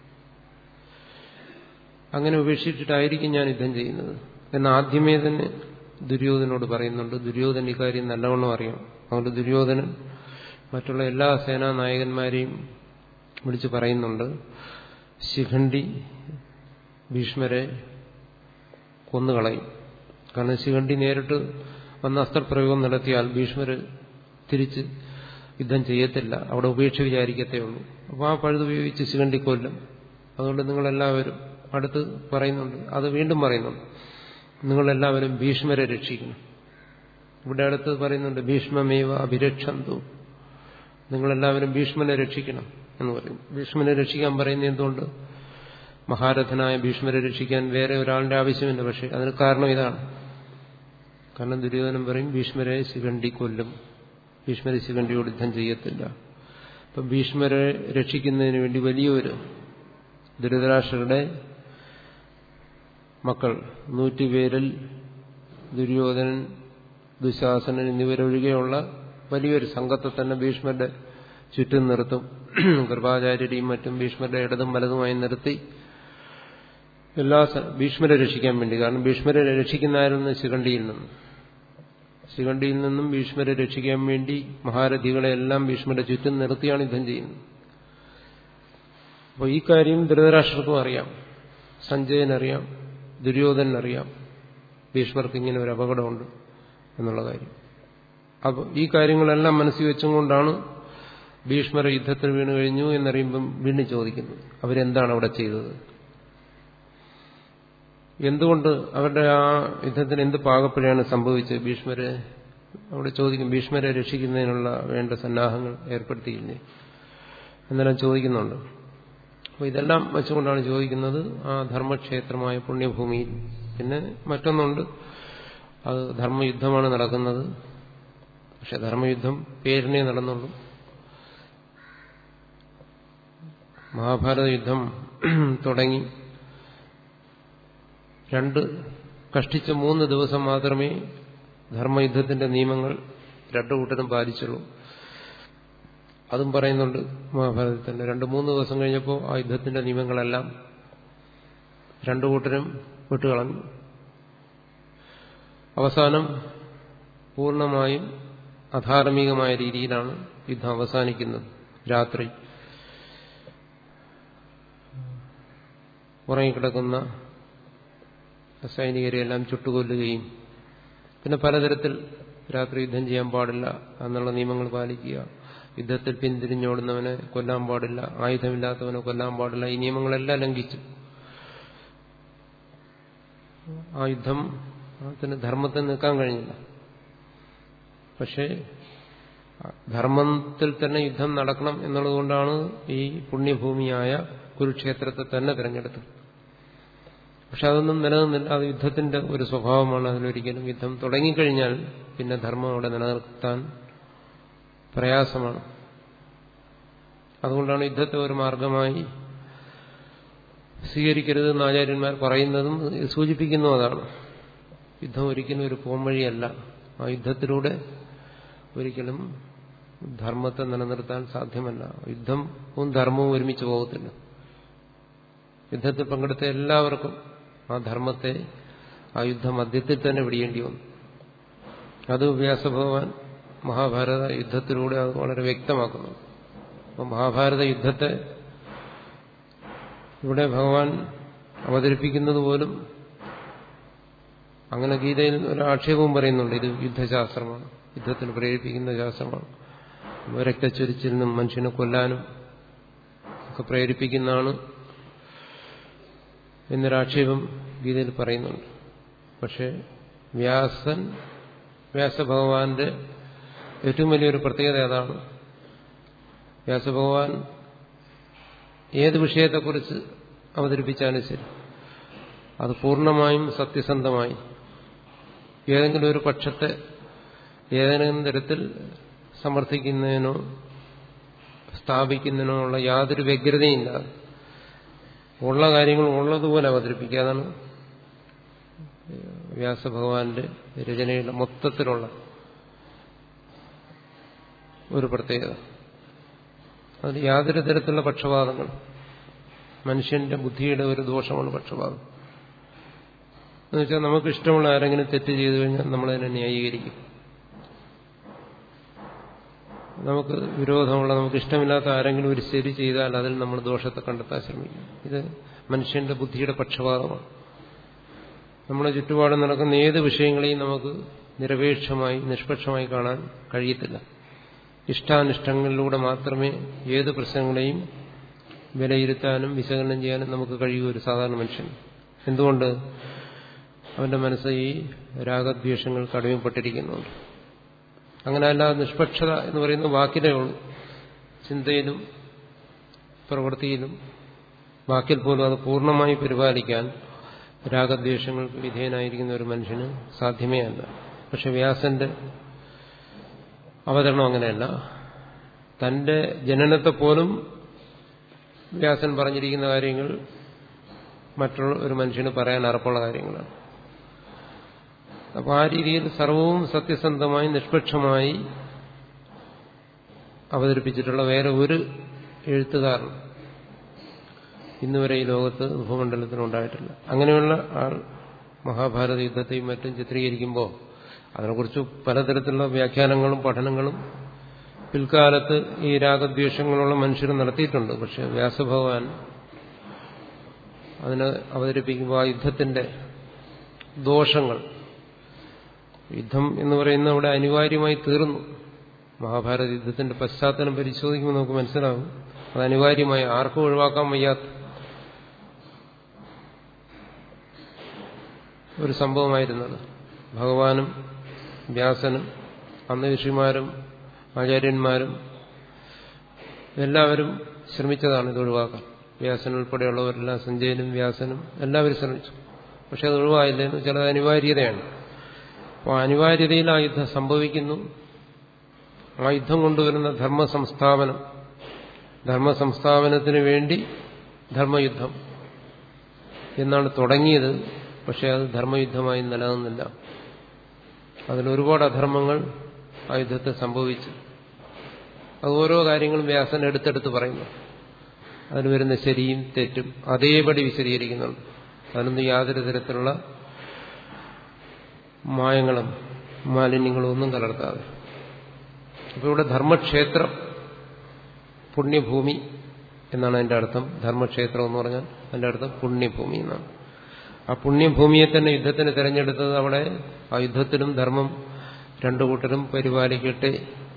അങ്ങനെ ഉപേക്ഷിച്ചിട്ടായിരിക്കും ഞാൻ യുദ്ധം ചെയ്യുന്നത് എന്ന് ആദ്യമേ തന്നെ ദുര്യോധനോട് പറയുന്നുണ്ട് ദുര്യോധന ഇക്കാര്യം നല്ലവണ്ണം അറിയാം അതുകൊണ്ട് ദുര്യോധനൻ മറ്റുള്ള എല്ലാ സേനാ നായകന്മാരെയും വിളിച്ചു പറയുന്നുണ്ട് ശിഖണ്ഡി ഭീഷ്മരെ കൊന്നുകളയും കാരണം ശിഖണ്ഡി നേരിട്ട് വന്ന അസ്ത്രപ്രയോഗം നടത്തിയാൽ ഭീഷ്മർ തിരിച്ച് യുദ്ധം ചെയ്യത്തില്ല അവിടെ ഉപേക്ഷ വിചാരിക്കത്തേ ഉള്ളൂ അപ്പോൾ ആ പഴുതുപയോഗിച്ച് ശിഖണ്ഡി കൊല്ലും അതുകൊണ്ട് നിങ്ങളെല്ലാവരും അടുത്ത് പറയുന്നുണ്ട് അത് വീണ്ടും പറയുന്നുണ്ട് നിങ്ങളെല്ലാവരും ഭീഷ്മരെ രക്ഷിക്കണം ഇവിടെ അടുത്ത് പറയുന്നുണ്ട് ഭീഷ്മമേവ അഭിരക്ഷന്തു നിങ്ങളെല്ലാവരും ഭീഷ്മനെ രക്ഷിക്കണം എന്ന് പറയും ഭീഷ്മനെ രക്ഷിക്കാൻ പറയുന്നത് എന്തുകൊണ്ട് മഹാരഥനായ ഭീഷ്മരെ രക്ഷിക്കാൻ വേറെ ഒരാളുടെ ആവശ്യമില്ല പക്ഷെ അതിന് കാരണം ഇതാണ് കാരണം ദുര്യോധനം പറയും ഭീഷ്മരെ ശിഖണ്ഡി കൊല്ലും ഭീഷ്മരെ ശിഖണ്ഡിയോട് യുദ്ധം ചെയ്യത്തില്ല അപ്പം ഭീഷ്മരെ രക്ഷിക്കുന്നതിന് വേണ്ടി വലിയൊരു ദുരിതരാഷ്ട്രരുടെ മക്കൾ നൂറ്റുപേരിൽ ദുര്യോധനൻ ദുശാസനൻ എന്നിവരൊഴികെയുള്ള വലിയൊരു സംഘത്തെ തന്നെ ഭീഷ്മരുടെ ചുറ്റും നിർത്തും കൃപാചാര്യരെയും മറ്റും ഭീഷ്മരുടെ ഇടതും വലതുമായി നിർത്തി എല്ലാ ഭീഷ്മരെ രക്ഷിക്കാൻ വേണ്ടി കാരണം ഭീഷ്മരെ രക്ഷിക്കുന്നതായിരുന്നു ശിഖണ്ഡിയിൽ നിന്നും ശിഖണ്ഡിയിൽ നിന്നും ഭീഷ്മരെ രക്ഷിക്കാൻ വേണ്ടി മഹാരഥികളെല്ലാം ഭീഷ്മരുടെ ചുറ്റും നിർത്തിയാണ് യുദ്ധം ചെയ്യുന്നത് അപ്പോൾ ഈ കാര്യം ധൃതരാഷ്ട്രർക്കും അറിയാം സഞ്ജയനറിയാം ദുര്യോധനറിയാം ഭീഷ്മർക്ക് ഇങ്ങനെ ഒരു അപകടമുണ്ട് എന്നുള്ള കാര്യം അപ്പോൾ ഈ കാര്യങ്ങളെല്ലാം മനസ്സിൽ വെച്ചുകൊണ്ടാണ് ഭീഷ്മര യുദ്ധത്തിൽ വീണു കഴിഞ്ഞു എന്നറിയുമ്പം വീണ്ടും ചോദിക്കുന്നത് അവരെന്താണ് അവിടെ ചെയ്തത് എന്തുകൊണ്ട് അവരുടെ ആ യുദ്ധത്തിന് എന്ത് പാകപ്പിഴയാണ് സംഭവിച്ചത് ഭീഷ്മരെ അവിടെ ചോദിക്കും ഭീഷ്മരെ രക്ഷിക്കുന്നതിനുള്ള വേണ്ട സന്നാഹങ്ങൾ ഏർപ്പെടുത്തിയില്ലേ എന്നെല്ലാം ചോദിക്കുന്നുണ്ട് അപ്പോൾ ഇതെല്ലാം വെച്ചുകൊണ്ടാണ് ചോദിക്കുന്നത് ആ ധർമ്മക്ഷേത്രമായ പുണ്യഭൂമിയിൽ പിന്നെ മറ്റൊന്നുണ്ട് അത് ധർമ്മയുദ്ധമാണ് നടക്കുന്നത് പക്ഷെ ധർമ്മയുദ്ധം പേരിനെ നടന്നുള്ളൂ മഹാഭാരത യുദ്ധം തുടങ്ങി രണ്ട് കഷ്ടിച്ച മൂന്ന് ദിവസം മാത്രമേ ധർമ്മയുദ്ധത്തിന്റെ നിയമങ്ങൾ രണ്ടു കൂട്ടരും പാലിച്ചുള്ളൂ അതും പറയുന്നുണ്ട് മഹാഭാരതത്തിൽ തന്നെ രണ്ട് മൂന്ന് ദിവസം കഴിഞ്ഞപ്പോൾ ആ യുദ്ധത്തിന്റെ നിയമങ്ങളെല്ലാം രണ്ടു കൂട്ടരും വിട്ടുകളഞ്ഞു അവസാനം പൂർണ്ണമായും അധാർമികമായ രീതിയിലാണ് യുദ്ധം അവസാനിക്കുന്നത് രാത്രി ഉറങ്ങിക്കിടക്കുന്ന സൈനികരെയെല്ലാം ചുട്ടുകൊല്ലുകയും പിന്നെ പലതരത്തിൽ രാത്രി യുദ്ധം ചെയ്യാൻ പാടില്ല എന്നുള്ള നിയമങ്ങൾ പാലിക്കുക യുദ്ധത്തിൽ പിന്തിരിഞ്ഞോടുന്നവനെ കൊല്ലാൻ പാടില്ല ആയുധമില്ലാത്തവനെ കൊല്ലാൻ പാടില്ല ഈ നിയമങ്ങളെല്ലാം ലംഘിച്ചു ആ യുദ്ധം അതിന് ധർമ്മത്തിൽ നിൽക്കാൻ കഴിഞ്ഞില്ല പക്ഷേ ധർമ്മത്തിൽ തന്നെ യുദ്ധം നടക്കണം എന്നുള്ളതുകൊണ്ടാണ് ഈ പുണ്യഭൂമിയായ കുരുക്ഷേത്രത്തെ തന്നെ തിരഞ്ഞെടുത്തത് പക്ഷെ അതൊന്നും നിലനിന്നില്ല അത് യുദ്ധത്തിന്റെ ഒരു സ്വഭാവമാണ് അതിലൊരിക്കലും യുദ്ധം തുടങ്ങിക്കഴിഞ്ഞാൽ പിന്നെ ധർമ്മം അവിടെ നിലനിർത്താൻ പ്രയാസമാണ് അതുകൊണ്ടാണ് യുദ്ധത്തെ ഒരു മാർഗമായി സ്വീകരിക്കരുതെന്ന് ആചാര്യന്മാർ പറയുന്നതും സൂചിപ്പിക്കുന്നു അതാണ് യുദ്ധം ഒരിക്കലും ഒരു പോംവഴിയല്ല ആ യുദ്ധത്തിലൂടെ ഒരിക്കലും ധർമ്മത്തെ നിലനിർത്താൻ സാധ്യമല്ല യുദ്ധവും ധർമ്മവും ഒരുമിച്ച് പോകത്തില്ല യുദ്ധത്തിൽ പങ്കെടുത്ത എല്ലാവർക്കും ആ ധർമ്മത്തെ ആ യുദ്ധമധ്യത്തിൽ തന്നെ വിടിയേണ്ടി വന്നു അത് വ്യാസഭഗവാൻ മഹാഭാരത യുദ്ധത്തിലൂടെ അത് വളരെ വ്യക്തമാക്കുന്നു അപ്പം മഹാഭാരത യുദ്ധത്തെ ഇവിടെ ഭഗവാൻ അവതരിപ്പിക്കുന്നത് പോലും അങ്ങനെ ഗീതയിൽ ഒരു ആക്ഷേപവും പറയുന്നുണ്ട് ഇത് യുദ്ധശാസ്ത്രമാണ് യുദ്ധത്തിന് പ്രേരിപ്പിക്കുന്ന ശാസ്ത്രമാണ് രക്തച്ചൊരിച്ചിലിനും മനുഷ്യനെ കൊല്ലാനും ഒക്കെ പ്രേരിപ്പിക്കുന്നതാണ് എന്നൊരാക്ഷേപം ഗീതയിൽ പറയുന്നുണ്ട് പക്ഷേ വ്യാസൻ വ്യാസഭഗവാന്റെ ഏറ്റവും വലിയൊരു പ്രത്യേകത അതാണ് വ്യാസഭഗവാൻ ഏത് വിഷയത്തെക്കുറിച്ച് അവതരിപ്പിച്ചാലും ശരി അത് പൂർണ്ണമായും സത്യസന്ധമായി ഏതെങ്കിലും ഒരു പക്ഷത്തെ ഏതെങ്കിലും തരത്തിൽ സമർത്ഥിക്കുന്നതിനോ സ്ഥാപിക്കുന്നതിനോ ഉള്ള യാതൊരു വ്യഗ്രതയില്ലാതെ ഉള്ള കാര്യങ്ങൾ ഉള്ളതുപോലെ അവതരിപ്പിക്കുക അതാണ് വ്യാസഭഗവാന്റെ രചനയുടെ മൊത്തത്തിലുള്ള ഒരു പ്രത്യേകത അതിൽ യാതൊരു തരത്തിലുള്ള പക്ഷപാതങ്ങൾ മനുഷ്യന്റെ ബുദ്ധിയുടെ ഒരു ദോഷമാണ് പക്ഷപാതം എന്നുവെച്ചാൽ നമുക്ക് ഇഷ്ടമുള്ള ആരെങ്കിലും തെറ്റ് ചെയ്തു കഴിഞ്ഞാൽ നമ്മളതിനെ ന്യായീകരിക്കും നമുക്ക് വിരോധമുള്ള നമുക്ക് ഇഷ്ടമില്ലാത്ത ആരെങ്കിലും ഒരു ശരി ചെയ്താൽ അതിൽ നമ്മൾ ദോഷത്തെ കണ്ടെത്താൻ ശ്രമിക്കും ഇത് മനുഷ്യന്റെ ബുദ്ധിയുടെ പക്ഷപാതമാണ് നമ്മുടെ ചുറ്റുപാടും നടക്കുന്ന ഏത് വിഷയങ്ങളെയും നമുക്ക് നിരപേക്ഷമായി നിഷ്പക്ഷമായി കാണാൻ കഴിയത്തില്ല ഇഷ്ടാനിഷ്ടങ്ങളിലൂടെ മാത്രമേ ഏത് പ്രശ്നങ്ങളെയും വിലയിരുത്താനും വിശകലനം ചെയ്യാനും നമുക്ക് കഴിയൂ ഒരു സാധാരണ മനുഷ്യൻ എന്തുകൊണ്ട് അവന്റെ മനസ്സ് ഈ രാഗദ്വേഷങ്ങൾക്ക് അടിമപ്പെട്ടിരിക്കുന്നുണ്ട് അങ്ങനെയല്ല നിഷ്പക്ഷത എന്ന് പറയുന്ന വാക്കിലേ ഉള്ളൂ ചിന്തയിലും പ്രവൃത്തിയിലും വാക്കിൽ പോലും അത് പൂർണ്ണമായി പരിപാലിക്കാൻ രാഗദ്വേഷങ്ങൾക്ക് വിധേയനായിരിക്കുന്ന ഒരു മനുഷ്യന് സാധ്യമേ അല്ല പക്ഷെ വ്യാസന്റെ അവതരണം അങ്ങനെയല്ല തന്റെ ജനനത്തെ പോലും വ്യാസൻ പറഞ്ഞിരിക്കുന്ന കാര്യങ്ങൾ മറ്റുള്ള ഒരു മനുഷ്യന് പറയാൻ അറപ്പുള്ള കാര്യങ്ങളാണ് അപ്പോൾ ആ രീതിയിൽ സർവവും സത്യസന്ധമായി നിഷ്പക്ഷമായി അവതരിപ്പിച്ചിട്ടുള്ള വേറെ ഒരു എഴുത്തുകാരൻ ഇന്നുവരെ ഈ ലോകത്ത് ഭൂമണ്ഡലത്തിനുണ്ടായിട്ടില്ല അങ്ങനെയുള്ള ആൾ മഹാഭാരത യുദ്ധത്തെയും മറ്റും ചിത്രീകരിക്കുമ്പോൾ അതിനെക്കുറിച്ച് പലതരത്തിലുള്ള വ്യാഖ്യാനങ്ങളും പഠനങ്ങളും പിൽക്കാലത്ത് ഈ രാഗദ്വേഷങ്ങളുള്ള മനുഷ്യർ നടത്തിയിട്ടുണ്ട് പക്ഷെ വ്യാസഭഗവാൻ അതിനെ അവതരിപ്പിക്കുമ്പോൾ ആ യുദ്ധത്തിന്റെ ദോഷങ്ങൾ യുദ്ധം എന്ന് പറയുന്ന അവിടെ അനിവാര്യമായി തീർന്നു മഹാഭാരത യുദ്ധത്തിന്റെ പശ്ചാത്തലം പരിശോധിക്കുമ്പോൾ നമുക്ക് മനസ്സിലാവും അത് അനിവാര്യമായി ആർക്കും ഒഴിവാക്കാൻ വയ്യാത്ത ഒരു സംഭവമായിരുന്നത് ഭഗവാനും വ്യാസനും അന്ന് ഋഷിമാരും ആചാര്യന്മാരും എല്ലാവരും ശ്രമിച്ചതാണ് ഇത് ഒഴിവാക്കാൻ വ്യാസൻ ഉൾപ്പെടെയുള്ളവരെല്ലാം സഞ്ജയനും വ്യാസനും എല്ലാവരും ശ്രമിച്ചു പക്ഷെ അത് ഒഴിവായില്ലെന്ന് ചിലത് അനിവാര്യതയാണ് അപ്പോൾ അനിവാര്യതയിൽ ആ യുദ്ധം സംഭവിക്കുന്നു ആ യുദ്ധം കൊണ്ടുവരുന്ന ധർമ്മ സംസ്ഥാപനം ധർമ്മ സംസ്ഥാപനത്തിന് വേണ്ടി ധർമ്മയുദ്ധം എന്നാണ് തുടങ്ങിയത് പക്ഷെ അത് ധർമ്മയുദ്ധമായി നിലനിന്നില്ല അതിൽ ഒരുപാട് അധർമ്മങ്ങൾ ആ യുദ്ധത്തെ സംഭവിച്ചു അത് ഓരോ കാര്യങ്ങളും വ്യാസൻ എടുത്തെടുത്ത് പറയുന്നു അതിന് വരുന്ന ശരിയും തെറ്റും അതേപടി വിശദീകരിക്കുന്നുണ്ട് അതിനൊന്നും യാതൊരു തരത്തിലുള്ള മായങ്ങളും മാലിന്യങ്ങളും ഒന്നും കലർത്താതെ അപ്പോൾ ഇവിടെ ധർമ്മക്ഷേത്രം പുണ്യഭൂമി എന്നാണ് അതിന്റെ അർത്ഥം ധർമ്മക്ഷേത്രം എന്ന് പറഞ്ഞാൽ അതിന്റെ അർത്ഥം പുണ്യഭൂമി എന്നാണ് ആ പുണ്യഭൂമിയെ തന്നെ യുദ്ധത്തിന് തിരഞ്ഞെടുത്തത് അവിടെ ആ യുദ്ധത്തിലും ധർമ്മം രണ്ടു കൂട്ടരും പരിപാലിക്കട്ടെ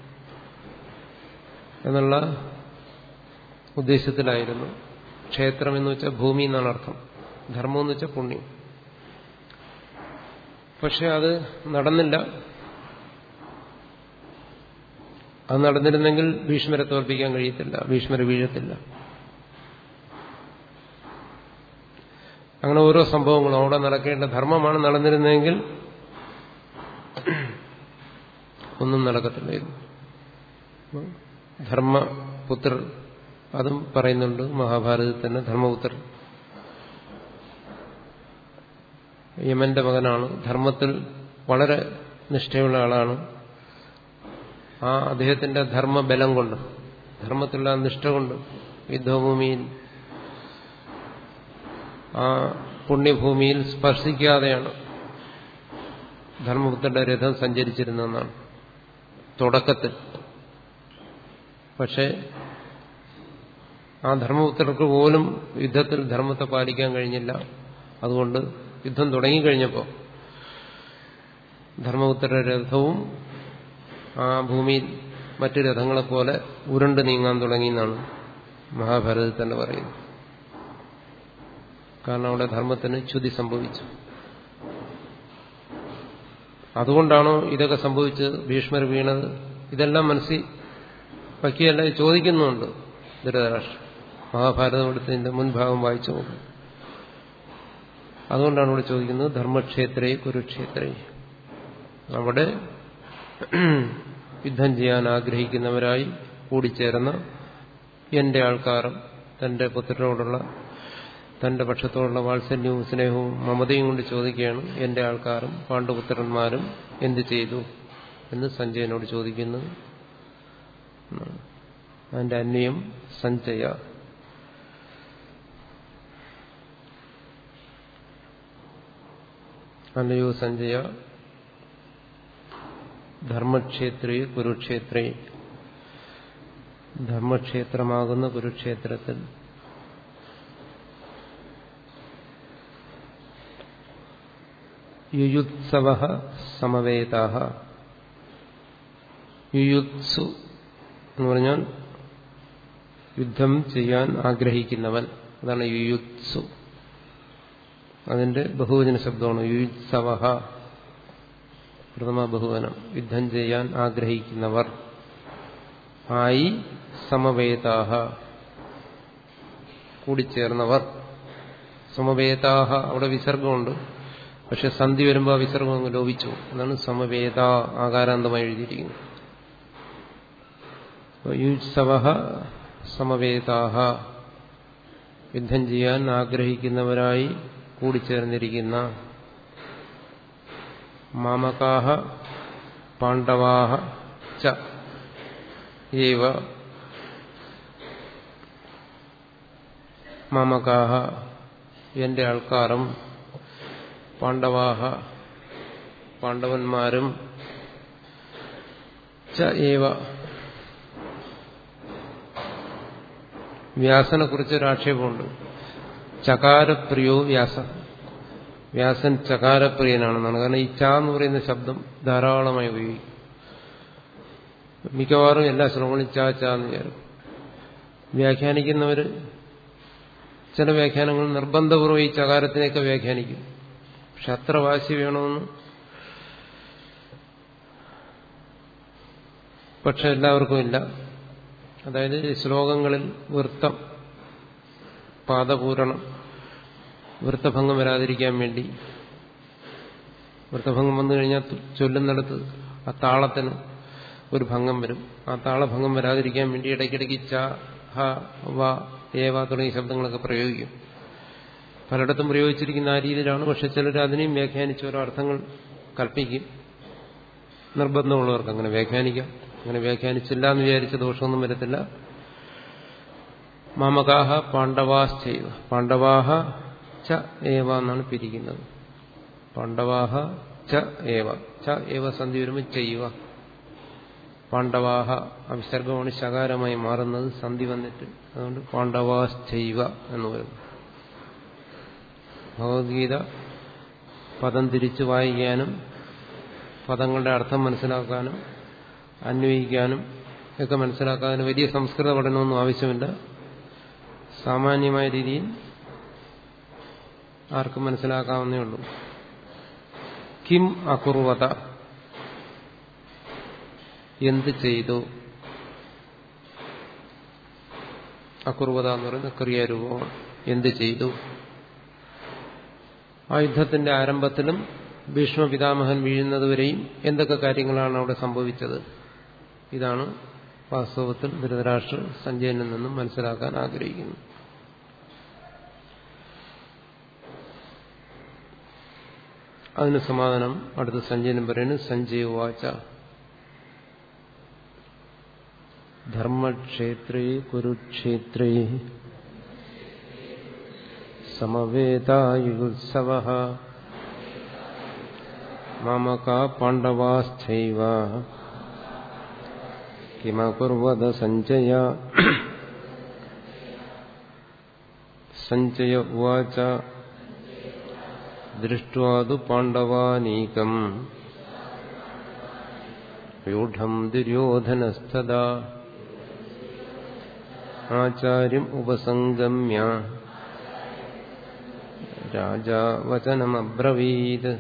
എന്നുള്ള ഉദ്ദേശത്തിലായിരുന്നു ക്ഷേത്രം എന്ന് വെച്ചാൽ ഭൂമി എന്നാണ് അർത്ഥം ധർമ്മം എന്ന് വെച്ചാൽ പുണ്യം പക്ഷെ അത് നടന്നില്ല അത് നടന്നിരുന്നെങ്കിൽ ഭീഷ്മരെ തോൽപ്പിക്കാൻ കഴിയത്തില്ല ഭീഷ്മരെ വീഴത്തില്ല അങ്ങനെ ഓരോ സംഭവങ്ങളും അവിടെ നടക്കേണ്ട ധർമ്മമാണ് നടന്നിരുന്നതെങ്കിൽ ഒന്നും നടക്കത്തില്ലായിരുന്നു ധർമ്മപുത്രർ അതും പറയുന്നുണ്ട് മഹാഭാരതത്തിൽ തന്നെ ധർമ്മപുത്രർ യമന്റെ മകനാണ് ധർമ്മത്തിൽ വളരെ നിഷ്ഠയുള്ള ആളാണ് ആ അദ്ദേഹത്തിന്റെ ധർമ്മബലം കൊണ്ട് ധർമ്മത്തിലുള്ള നിഷ്ഠ കൊണ്ട് യുദ്ധഭൂമിയിൽ ആ പുണ്യഭൂമിയിൽ സ്പർശിക്കാതെയാണ് ധർമ്മപുത്രന്റെ രഥം സഞ്ചരിച്ചിരുന്നതെന്നാണ് തുടക്കത്തിൽ പക്ഷേ ആ ധർമ്മപുത്രർക്ക് പോലും യുദ്ധത്തിൽ ധർമ്മത്തെ പാലിക്കാൻ കഴിഞ്ഞില്ല അതുകൊണ്ട് യുദ്ധം തുടങ്ങിക്കഴിഞ്ഞപ്പോൾ ധർമ്മപുത്രരുടെ രഥവും ആ ഭൂമിയിൽ മറ്റു രഥങ്ങളെപ്പോലെ ഉരുണ്ട് നീങ്ങാൻ തുടങ്ങിയെന്നാണ് മഹാഭാരതത്തിൽ തന്നെ പറയുന്നത് കാരണം അവിടെ ധർമ്മത്തിന് ച്യുതി സംഭവിച്ചു അതുകൊണ്ടാണോ ഇതൊക്കെ സംഭവിച്ചത് ഭീഷ്മർ വീണത് ഇതെല്ലാം മനസ്സിൽ വയ്ക്കുകയല്ല ചോദിക്കുന്നുണ്ട് ധൃതരാഷ്ട്രം മഹാഭാരതം എടുത്തതിന്റെ മുൻഭാഗം വായിച്ചു നോക്കും അതുകൊണ്ടാണ് ഇവിടെ ചോദിക്കുന്നത് ധർമ്മക്ഷേത്രേ കുരുക്ഷേത്രേ അവിടെ യുദ്ധം ചെയ്യാൻ ആഗ്രഹിക്കുന്നവരായി കൂടിച്ചേർന്ന എന്റെ ആൾക്കാരും തന്റെ പുത്രനോടുള്ള തന്റെ പക്ഷത്തോടുള്ള വാത്സല്യവും സ്നേഹവും മമതയും കൊണ്ട് ചോദിക്കുകയാണ് എന്റെ ആൾക്കാരും പാണ്ഡുപുത്രന്മാരും എന്ത് ചെയ്തു എന്ന് സഞ്ജയനോട് ചോദിക്കുന്നു അതിന്റെ അന്വയം സഞ്ജയ അല്ലയോ സഞ്ജയ ധർമ്മക്ഷേത്രേ കുരുക്ഷേത്രേ ധർമ്മക്ഷേത്രമാകുന്ന കുരുക്ഷേത്രത്തിൽ യുയുത്സവ സമവേത യുയുത്സു എന്ന് പറഞ്ഞാൽ യുദ്ധം ചെയ്യാൻ ആഗ്രഹിക്കുന്നവൻ അതാണ് യുയുത്സു അതിന്റെ ബഹുവചന ശബ്ദമാണ് യുയുത്സവ പ്രഥമ ബഹുവനം യുദ്ധം ചെയ്യാൻ ആഗ്രഹിക്കുന്നവർ ആയി സമവേതാഹ കൂടിച്ചേർന്നവർ സമവേതാഹ അവിടെ വിസർഗമുണ്ട് പക്ഷെ സന്ധി വരുമ്പോൾ ആ വിസർഗം അങ്ങ് ലോപിച്ചു എന്നാണ് സമവേദ ആകാരാന്തമായി എഴുതിയിരിക്കുന്നത് യുത്സവ സമവേതാഹ യുദ്ധം ചെയ്യാൻ ആഗ്രഹിക്കുന്നവരായി കൂടിച്ചേർന്നിരിക്കുന്ന മാമകാഹ പാണ്ഡവാഹ ച ഏവ മാമകാഹ എന്റെ ആൾക്കാരും പാണ്ഡവാഹ പാണ്ഡവന്മാരും ച ഏവ വ്യാസനെ കുറിച്ചൊരു ആക്ഷേപമുണ്ട് ചകാരപ്രിയോ വ്യാസ വ്യാസൻ ചകാരപ്രിയനാണെന്നാണ് കാരണം ഈ ച എന്ന് പറയുന്ന ശബ്ദം ധാരാളമായി ഉപയോഗിക്കും മിക്കവാറും എല്ലാ ശ്ലോകങ്ങളും ച ച എന്ന് ചേർക്കും വ്യാഖ്യാനിക്കുന്നവര് ചില വ്യാഖ്യാനങ്ങൾ നിർബന്ധപൂർവ്വം ഈ ചകാരത്തിനെയൊക്കെ വ്യാഖ്യാനിക്കും പക്ഷെ അത്ര വാശി വേണമെന്ന് പക്ഷെ എല്ലാവർക്കും ഇല്ല അതായത് ശ്ലോകങ്ങളിൽ വൃത്തം പാദപൂരണം വൃത്തഭംഗം വരാതിരിക്കാൻ വേണ്ടി വൃത്തഭംഗം വന്നു കഴിഞ്ഞാൽ ചൊല്ലുന്നിടത്ത് ആ താളത്തിന് ഒരു ഭംഗം വരും ആ താളഭംഗം വരാതിരിക്കാൻ വേണ്ടി ഇടയ്ക്കിടയ്ക്ക് ച ഹ വ ഏവ തുടങ്ങിയ ശബ്ദങ്ങളൊക്കെ പ്രയോഗിക്കും പലയിടത്തും പ്രയോഗിച്ചിരിക്കുന്ന ആ രീതിയിലാണ് പക്ഷെ ചിലർ അതിനെയും വ്യാഖ്യാനിച്ച് ഓരോ അർത്ഥങ്ങൾ കൽപ്പിക്കും നിർബന്ധമുള്ളവർക്ക് അങ്ങനെ വ്യാഖ്യാനിക്കാം അങ്ങനെ വ്യാഖ്യാനിച്ചില്ല എന്ന് വിചാരിച്ച ദോഷമൊന്നും വരത്തില്ല മാമകാഹ പാണ്ഡവാസ് ചെയ്യുക പാണ്ഡവാഹ ച ഏവ എന്നാണ് പിരിക്കുന്നത് പാണ്ഡവാഹ ച ഏവ ച ഏവ സന്ധി വരുമ്പോൾ ചെയ്യുക പാണ്ഡവാഹ അവിസർഗമാണ് ശകാരമായി മാറുന്നത് സന്ധി വന്നിട്ട് അതുകൊണ്ട് പാണ്ഡവാസ് ചെയ്യുക എന്ന് പറയുന്നു ഭഗവത്ഗീത പദം തിരിച്ചു വായിക്കാനും പദങ്ങളുടെ അർത്ഥം മനസ്സിലാക്കാനും അന്വയിക്കാനും ഒക്കെ മനസ്സിലാക്കാനും വലിയ സംസ്കൃത പഠനമൊന്നും ആവശ്യമില്ല സാമാന്യമായ രീതിയിൽ ആർക്കും മനസ്സിലാക്കാവുന്നേ ഉള്ളൂ കിം അകുർവത എന്ത് ചെയ്തു അകുർവത എന്ന് പറയുന്ന ക്രിയാരൂപമാണ് എന്ത് ചെയ്തു ആ യുദ്ധത്തിന്റെ ആരംഭത്തിലും ഭീഷ്മ പിതാമഹൻ വീഴുന്നതുവരെയും എന്തൊക്കെ കാര്യങ്ങളാണ് അവിടെ സംഭവിച്ചത് ഇതാണ് വാസ്തവത്തിൽ ധൃതരാഷ്ട്ര സഞ്ജയനിൽ നിന്നും മനസ്സിലാക്കാൻ ആഗ്രഹിക്കുന്നു അതിന് സമാധാനം അടുത്ത സഞ്ജയനം പറയുന്നു സഞ്ജയ വാച ധർമ്മക്ഷേത്രേ കുരുക്ഷേത്രേ സമവേതായുത്സവ മാമകാ പാണ്ഡവാശ്ചൈവ കിമകുർവത സഞ്ജയ സഞ്ജയ ഉവാച ദൃഷ്ട്വാതു പാണ്ഡവാനീകം വ്യൂഢം ദുര്യോധനസ്ഥതാ ആചാര്യം ഉപസംഗമ്യ രാജാ വചനമബ്രവീത്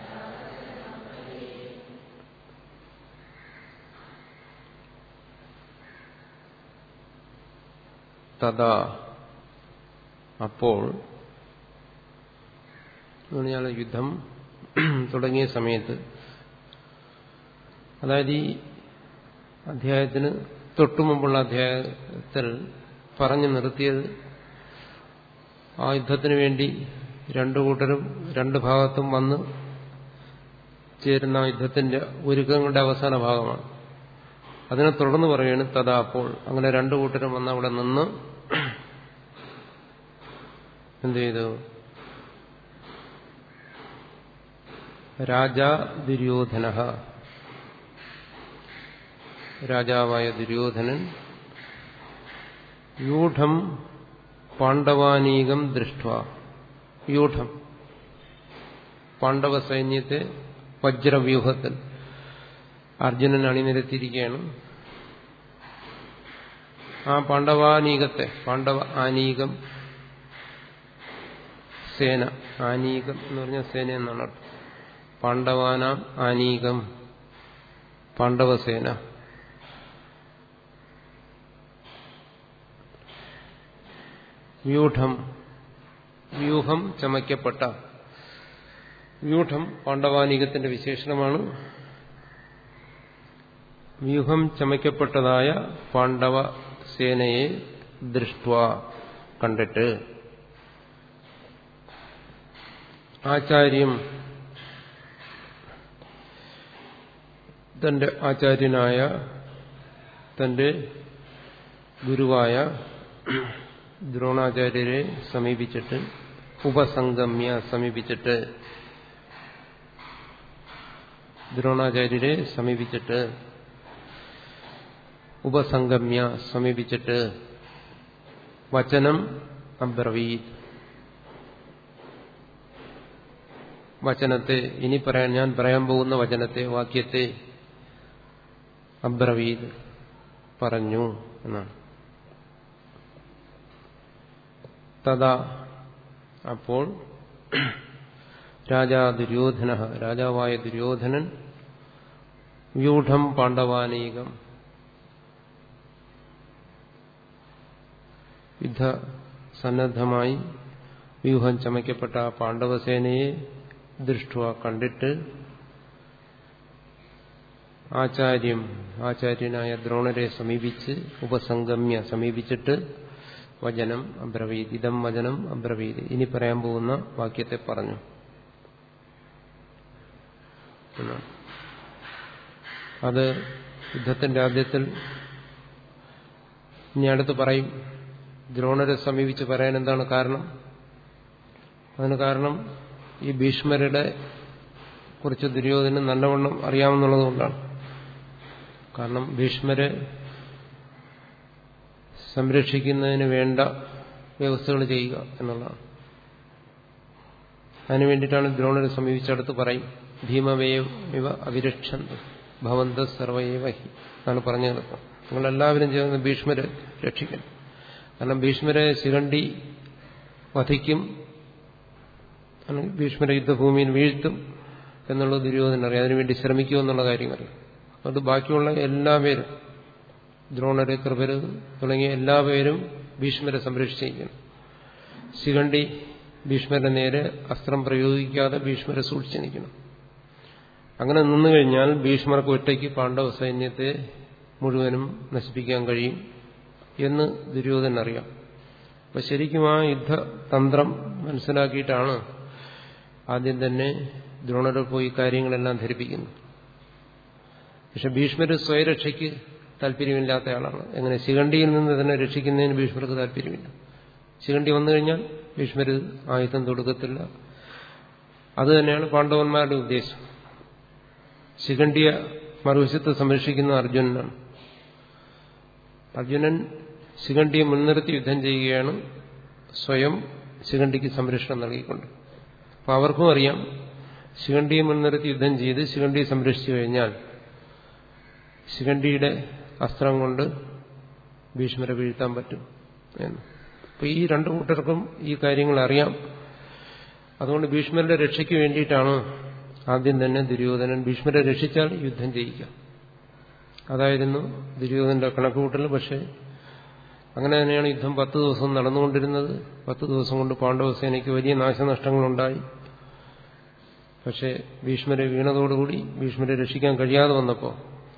തഥാ അപ്പോൾ പറഞ്ഞാൽ യുദ്ധം തുടങ്ങിയ സമയത്ത് അതായത് ഈ അധ്യായത്തിന് തൊട്ടുമുമ്പുള്ള അധ്യായത്തിൽ പറഞ്ഞു നിർത്തിയത് ആ യുദ്ധത്തിന് വേണ്ടി രണ്ടു കൂട്ടരും രണ്ട് ഭാഗത്തും വന്ന് ചേരുന്ന യുദ്ധത്തിന്റെ ഒരുക്കങ്ങളുടെ അവസാന ഭാഗമാണ് അതിനെ തുടർന്ന് പറയുകയാണ് തഥാ അപ്പോൾ അങ്ങനെ രണ്ടു കൂട്ടരും വന്ന് അവിടെ നിന്ന് എന്ത് ചെയ്തു രാജാ ദുര്യോധന രാജാവായ ദുര്യോധനൻ യൂഢം പാണ്ഡവാനീകം ദൃഷ്ട യൂഢം പാണ്ഡവ സൈന്യത്തെ വജ്രവ്യൂഹത്തിൽ അർജുനൻ അണിനിരത്തിയിരിക്കുകയാണ് ആ പാണ്ഡവാനീകത്തെ പാണ്ഡവ ആനീകം സേന ആനീകം എന്ന് പറഞ്ഞാൽ സേന എന്നാണ് അർത്ഥം പാണ്ഡവാനാം ആനീകം പാണ്ഡവസേന വ്യൂഢം വ്യൂഹം ചമയ്ക്കപ്പെട്ട വ്യൂഢം പാണ്ഡവാനീകത്തിന്റെ വിശേഷണമാണ് വ്യൂഹം ചമയ്ക്കപ്പെട്ടതായ പാണ്ഡവ സേനയെ ദൃഷ്ട കണ്ടിട്ട് ആചാര്യം തന്റെ ആചാര്യനായ തന്റെ ഗുരുവായ ദ്രോണാചാര്യരെ സമീപിച്ചിട്ട് ഉപസംഗമ്യ സമീപിച്ചിട്ട് ദ്രോണാചാര്യരെ സമീപിച്ചിട്ട് ഉപസംഗമ്യ സമീപിച്ചിട്ട് വചനം അബ്രവീത് വചനത്തെ ഇനി പറയാൻ ഞാൻ പറയാൻ പോകുന്ന വചനത്തെ വാക്യത്തെ അബ്രവീത് പറഞ്ഞു എന്നാണ് തഥാ അപ്പോൾ രാജാ ദുര്യോധന രാജാവായ ദുര്യോധനൻ വ്യൂഢം പാണ്ഡവാനീകം യുദ്ധ സന്നദ്ധമായി വ്യൂഹം ചമയ്ക്കപ്പെട്ട പാണ്ഡവസേനയെ ദൃഷ്ട കണ്ടിട്ട് ആചാര്യം ആചാര്യനായ ദ്രോണരെ സമീപിച്ച് ഉപസംഗമ്യ സമീപിച്ചിട്ട് വചനം അബ്രവീത് ഇതം വചനം അബ്രവീത് ഇനി പറയാൻ പോകുന്ന വാക്യത്തെ പറഞ്ഞു അത് യുദ്ധത്തിന്റെ ആദ്യത്തിൽ ഇനി അടുത്ത് പറയും ദ്രോണരെ സമീപിച്ച് പറയാൻ എന്താണ് കാരണം അതിന് കാരണം ഈ ഭീഷ്മരുടെ കുറിച്ച് ദുര്യോധനം നല്ലവണ്ണം അറിയാമെന്നുള്ളതുകൊണ്ടാണ് കാരണം ഭീഷ്മരെ സംരക്ഷിക്കുന്നതിന് വേണ്ട വ്യവസ്ഥകൾ ചെയ്യുക എന്നുള്ളതാണ് അതിനു വേണ്ടിയിട്ടാണ് ദ്രോണരെ സമീപിച്ചടുത്ത് പറയും ഭീമവേവ് ഇവ അവിരക്ഷന്ത് ഭവന്ത സർവൈവ ഹി എന്നാണ് പറഞ്ഞു കിടക്കുന്നത് നിങ്ങളെല്ലാവരും ചേർന്ന് ഭീഷ്മരെ രക്ഷിക്കണം കാരണം ഭീഷ്മരെ ശിഖണ്ഡി വധിക്കും ഭീഷ്മരെ യുദ്ധഭൂമിയിൽ വീഴ്ത്തും എന്നുള്ളത് ദുര്യോധന അറിയാം അതിനുവേണ്ടി ശ്രമിക്കുമെന്നുള്ള കാര്യം അറിയാം അതുകൊണ്ട് ബാക്കിയുള്ള എല്ലാവരും ദ്രോണര് കൃപര് തുടങ്ങിയ എല്ലാവരും ഭീഷ്മരെ സംരക്ഷിച്ചിരിക്കണം ശിഖണ്ഡി ഭീഷ്മരുടെ നേരെ അസ്ത്രം പ്രയോഗിക്കാതെ ഭീഷ്മരെ സൂക്ഷിച്ചു നിൽക്കണം അങ്ങനെ നിന്നു കഴിഞ്ഞാൽ ഭീഷ്മർക്ക് ഒറ്റയ്ക്ക് പാണ്ഡവ സൈന്യത്തെ മുഴുവനും നശിപ്പിക്കാൻ കഴിയും എന്ന് ദുര്യോധന അറിയാം അപ്പൊ ശരിക്കും ആ യുദ്ധതന്ത്രം മനസ്സിലാക്കിയിട്ടാണ് ആദ്യം തന്നെ ദ്രോണരെ പോയി കാര്യങ്ങളെല്ലാം ധരിപ്പിക്കുന്നു പക്ഷെ ഭീഷ്മര് സ്വയരക്ഷയ്ക്ക് താല്പര്യമില്ലാത്ത ആളാണ് എങ്ങനെ ശിഖണ്ഡിയിൽ നിന്ന് തന്നെ രക്ഷിക്കുന്നതിന് ഭീഷ്മർക്ക് താല്പര്യമില്ല ശിഖണ്ഡി വന്നു കഴിഞ്ഞാൽ ഭീഷ്മര് ആയുധം തൊടുക്കത്തില്ല അത് തന്നെയാണ് പാണ്ഡവന്മാരുടെ ഉദ്ദേശം ശിഖണ്ഡിയ മറുവശത്ത് സംരക്ഷിക്കുന്ന അർജുനനാണ് അർജുനൻ ശിഖണ്ഡിയെ മുൻനിർത്തി യുദ്ധം ചെയ്യുകയാണ് സ്വയം ശിഖണ്ഡിക്ക് സംരക്ഷണം നൽകിക്കൊണ്ട് അപ്പൊ അവർക്കും അറിയാം ശിഖണ്ഡിയെ മുൻനിർത്തി യുദ്ധം ചെയ്ത് ശിഖണ്ഡിയെ സംരക്ഷിച്ചു കഴിഞ്ഞാൽ ശിഖണ്ഡിയുടെ അസ്ത്രം കൊണ്ട് ഭീഷ്മരെ വീഴ്ത്താൻ പറ്റും എന്ന് അപ്പൊ ഈ രണ്ടു കൂട്ടർക്കും ഈ കാര്യങ്ങൾ അറിയാം അതുകൊണ്ട് ഭീഷ്മരുടെ രക്ഷയ്ക്ക് വേണ്ടിയിട്ടാണ് ആദ്യം തന്നെ ദുര്യോധനൻ ഭീഷ്മരെ രക്ഷിച്ചാൽ യുദ്ധം ചെയ്യിക്കാം അതായിരുന്നു ദുര്യോധനന്റെ കണക്കുകൂട്ടൽ പക്ഷേ അങ്ങനെ തന്നെയാണ് യുദ്ധം പത്ത് ദിവസം നടന്നുകൊണ്ടിരുന്നത് പത്ത് ദിവസം കൊണ്ട് പാണ്ഡവസേനയ്ക്ക് വലിയ നാശനഷ്ടങ്ങളുണ്ടായി പക്ഷേ ഭീഷ്മരെ വീണതോടുകൂടി ഭീഷ്മരെ രക്ഷിക്കാൻ കഴിയാതെ വന്നപ്പോൾ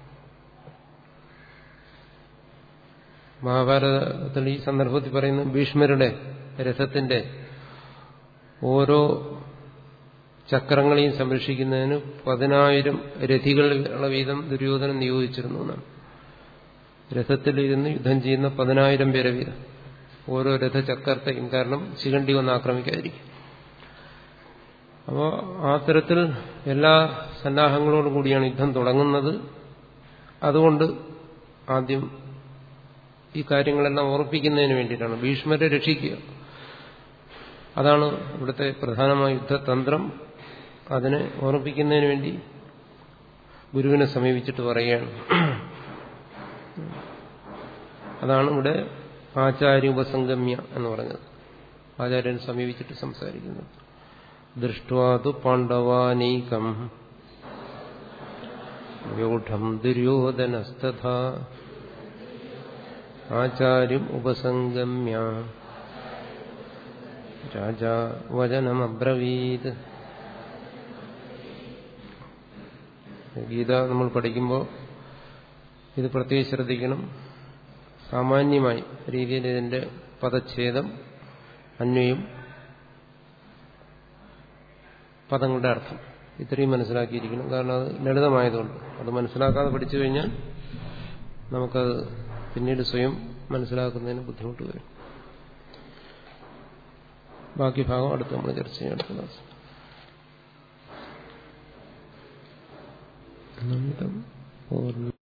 മഹാഭാരതത്തിൽ ഈ സന്ദർഭത്തിൽ പറയുന്ന ഭീഷ്മരുടെ രഥത്തിന്റെ ഓരോ ചക്രങ്ങളെയും സംരക്ഷിക്കുന്നതിന് പതിനായിരം രഥികളുടെ വീതം ദുര്യോധനൻ നിയോഗിച്ചിരുന്നു എന്നാണ് രഥത്തിലിരുന്ന് യുദ്ധം ചെയ്യുന്ന പതിനായിരം പേരെ വീതം ഓരോ രഥചക്രത്തെയും കാരണം ശിഖണ്ഡി വന്ന് ആക്രമിക്കാതിരിക്കും അപ്പോൾ ആ തരത്തിൽ എല്ലാ സന്നാഹങ്ങളോടും കൂടിയാണ് യുദ്ധം തുടങ്ങുന്നത് അതുകൊണ്ട് ആദ്യം ഈ കാര്യങ്ങളെല്ലാം ഓർപ്പിക്കുന്നതിന് വേണ്ടിയിട്ടാണ് ഭീഷ്മരെ രക്ഷിക്കുക അതാണ് ഇവിടുത്തെ പ്രധാനമായ യുദ്ധതന്ത്രം അതിനെ ഓർമ്മിപ്പിക്കുന്നതിന് വേണ്ടി ഗുരുവിനെ സമീപിച്ചിട്ട് പറയുകയാണ് അതാണ് ഇവിടെ ആചാര്യ ഉപസംഗമ്യ എന്ന് പറഞ്ഞത് ആചാര്യനെ സമീപിച്ചിട്ട് സംസാരിക്കുന്നത് ദൃഷ്ടാതു പാണ്ഡവാനീകം വ്യൂഢം ദുര്യോധനസ്തഥ ആചാര്യം ഉപസംഗമ്യ രാജാ വചനമബ്രവീത് ഗീത നമ്മൾ പഠിക്കുമ്പോൾ ഇത് പ്രത്യേകിച്ച് ശ്രദ്ധിക്കണം സാമാന്യമായി രീതിയിൽ ഇതിന്റെ പദച്ഛേദം അന്വയം പദങ്ങളുടെ അർത്ഥം ഇത്രയും മനസ്സിലാക്കിയിരിക്കണം കാരണം അത് ലളിതമായതുകൊണ്ട് അത് മനസ്സിലാക്കാതെ പഠിച്ചു കഴിഞ്ഞാൽ നമുക്കത് പിന്നീട് സ്വയം മനസ്സിലാക്കുന്നതിന് ബുദ്ധിമുട്ട് വരും ബാക്കി ഭാഗം അടുത്ത് നമ്മൾ ചർച്ച ചെയ്യാം അടുത്ത ക്ലാസ് പൂർണ്ണ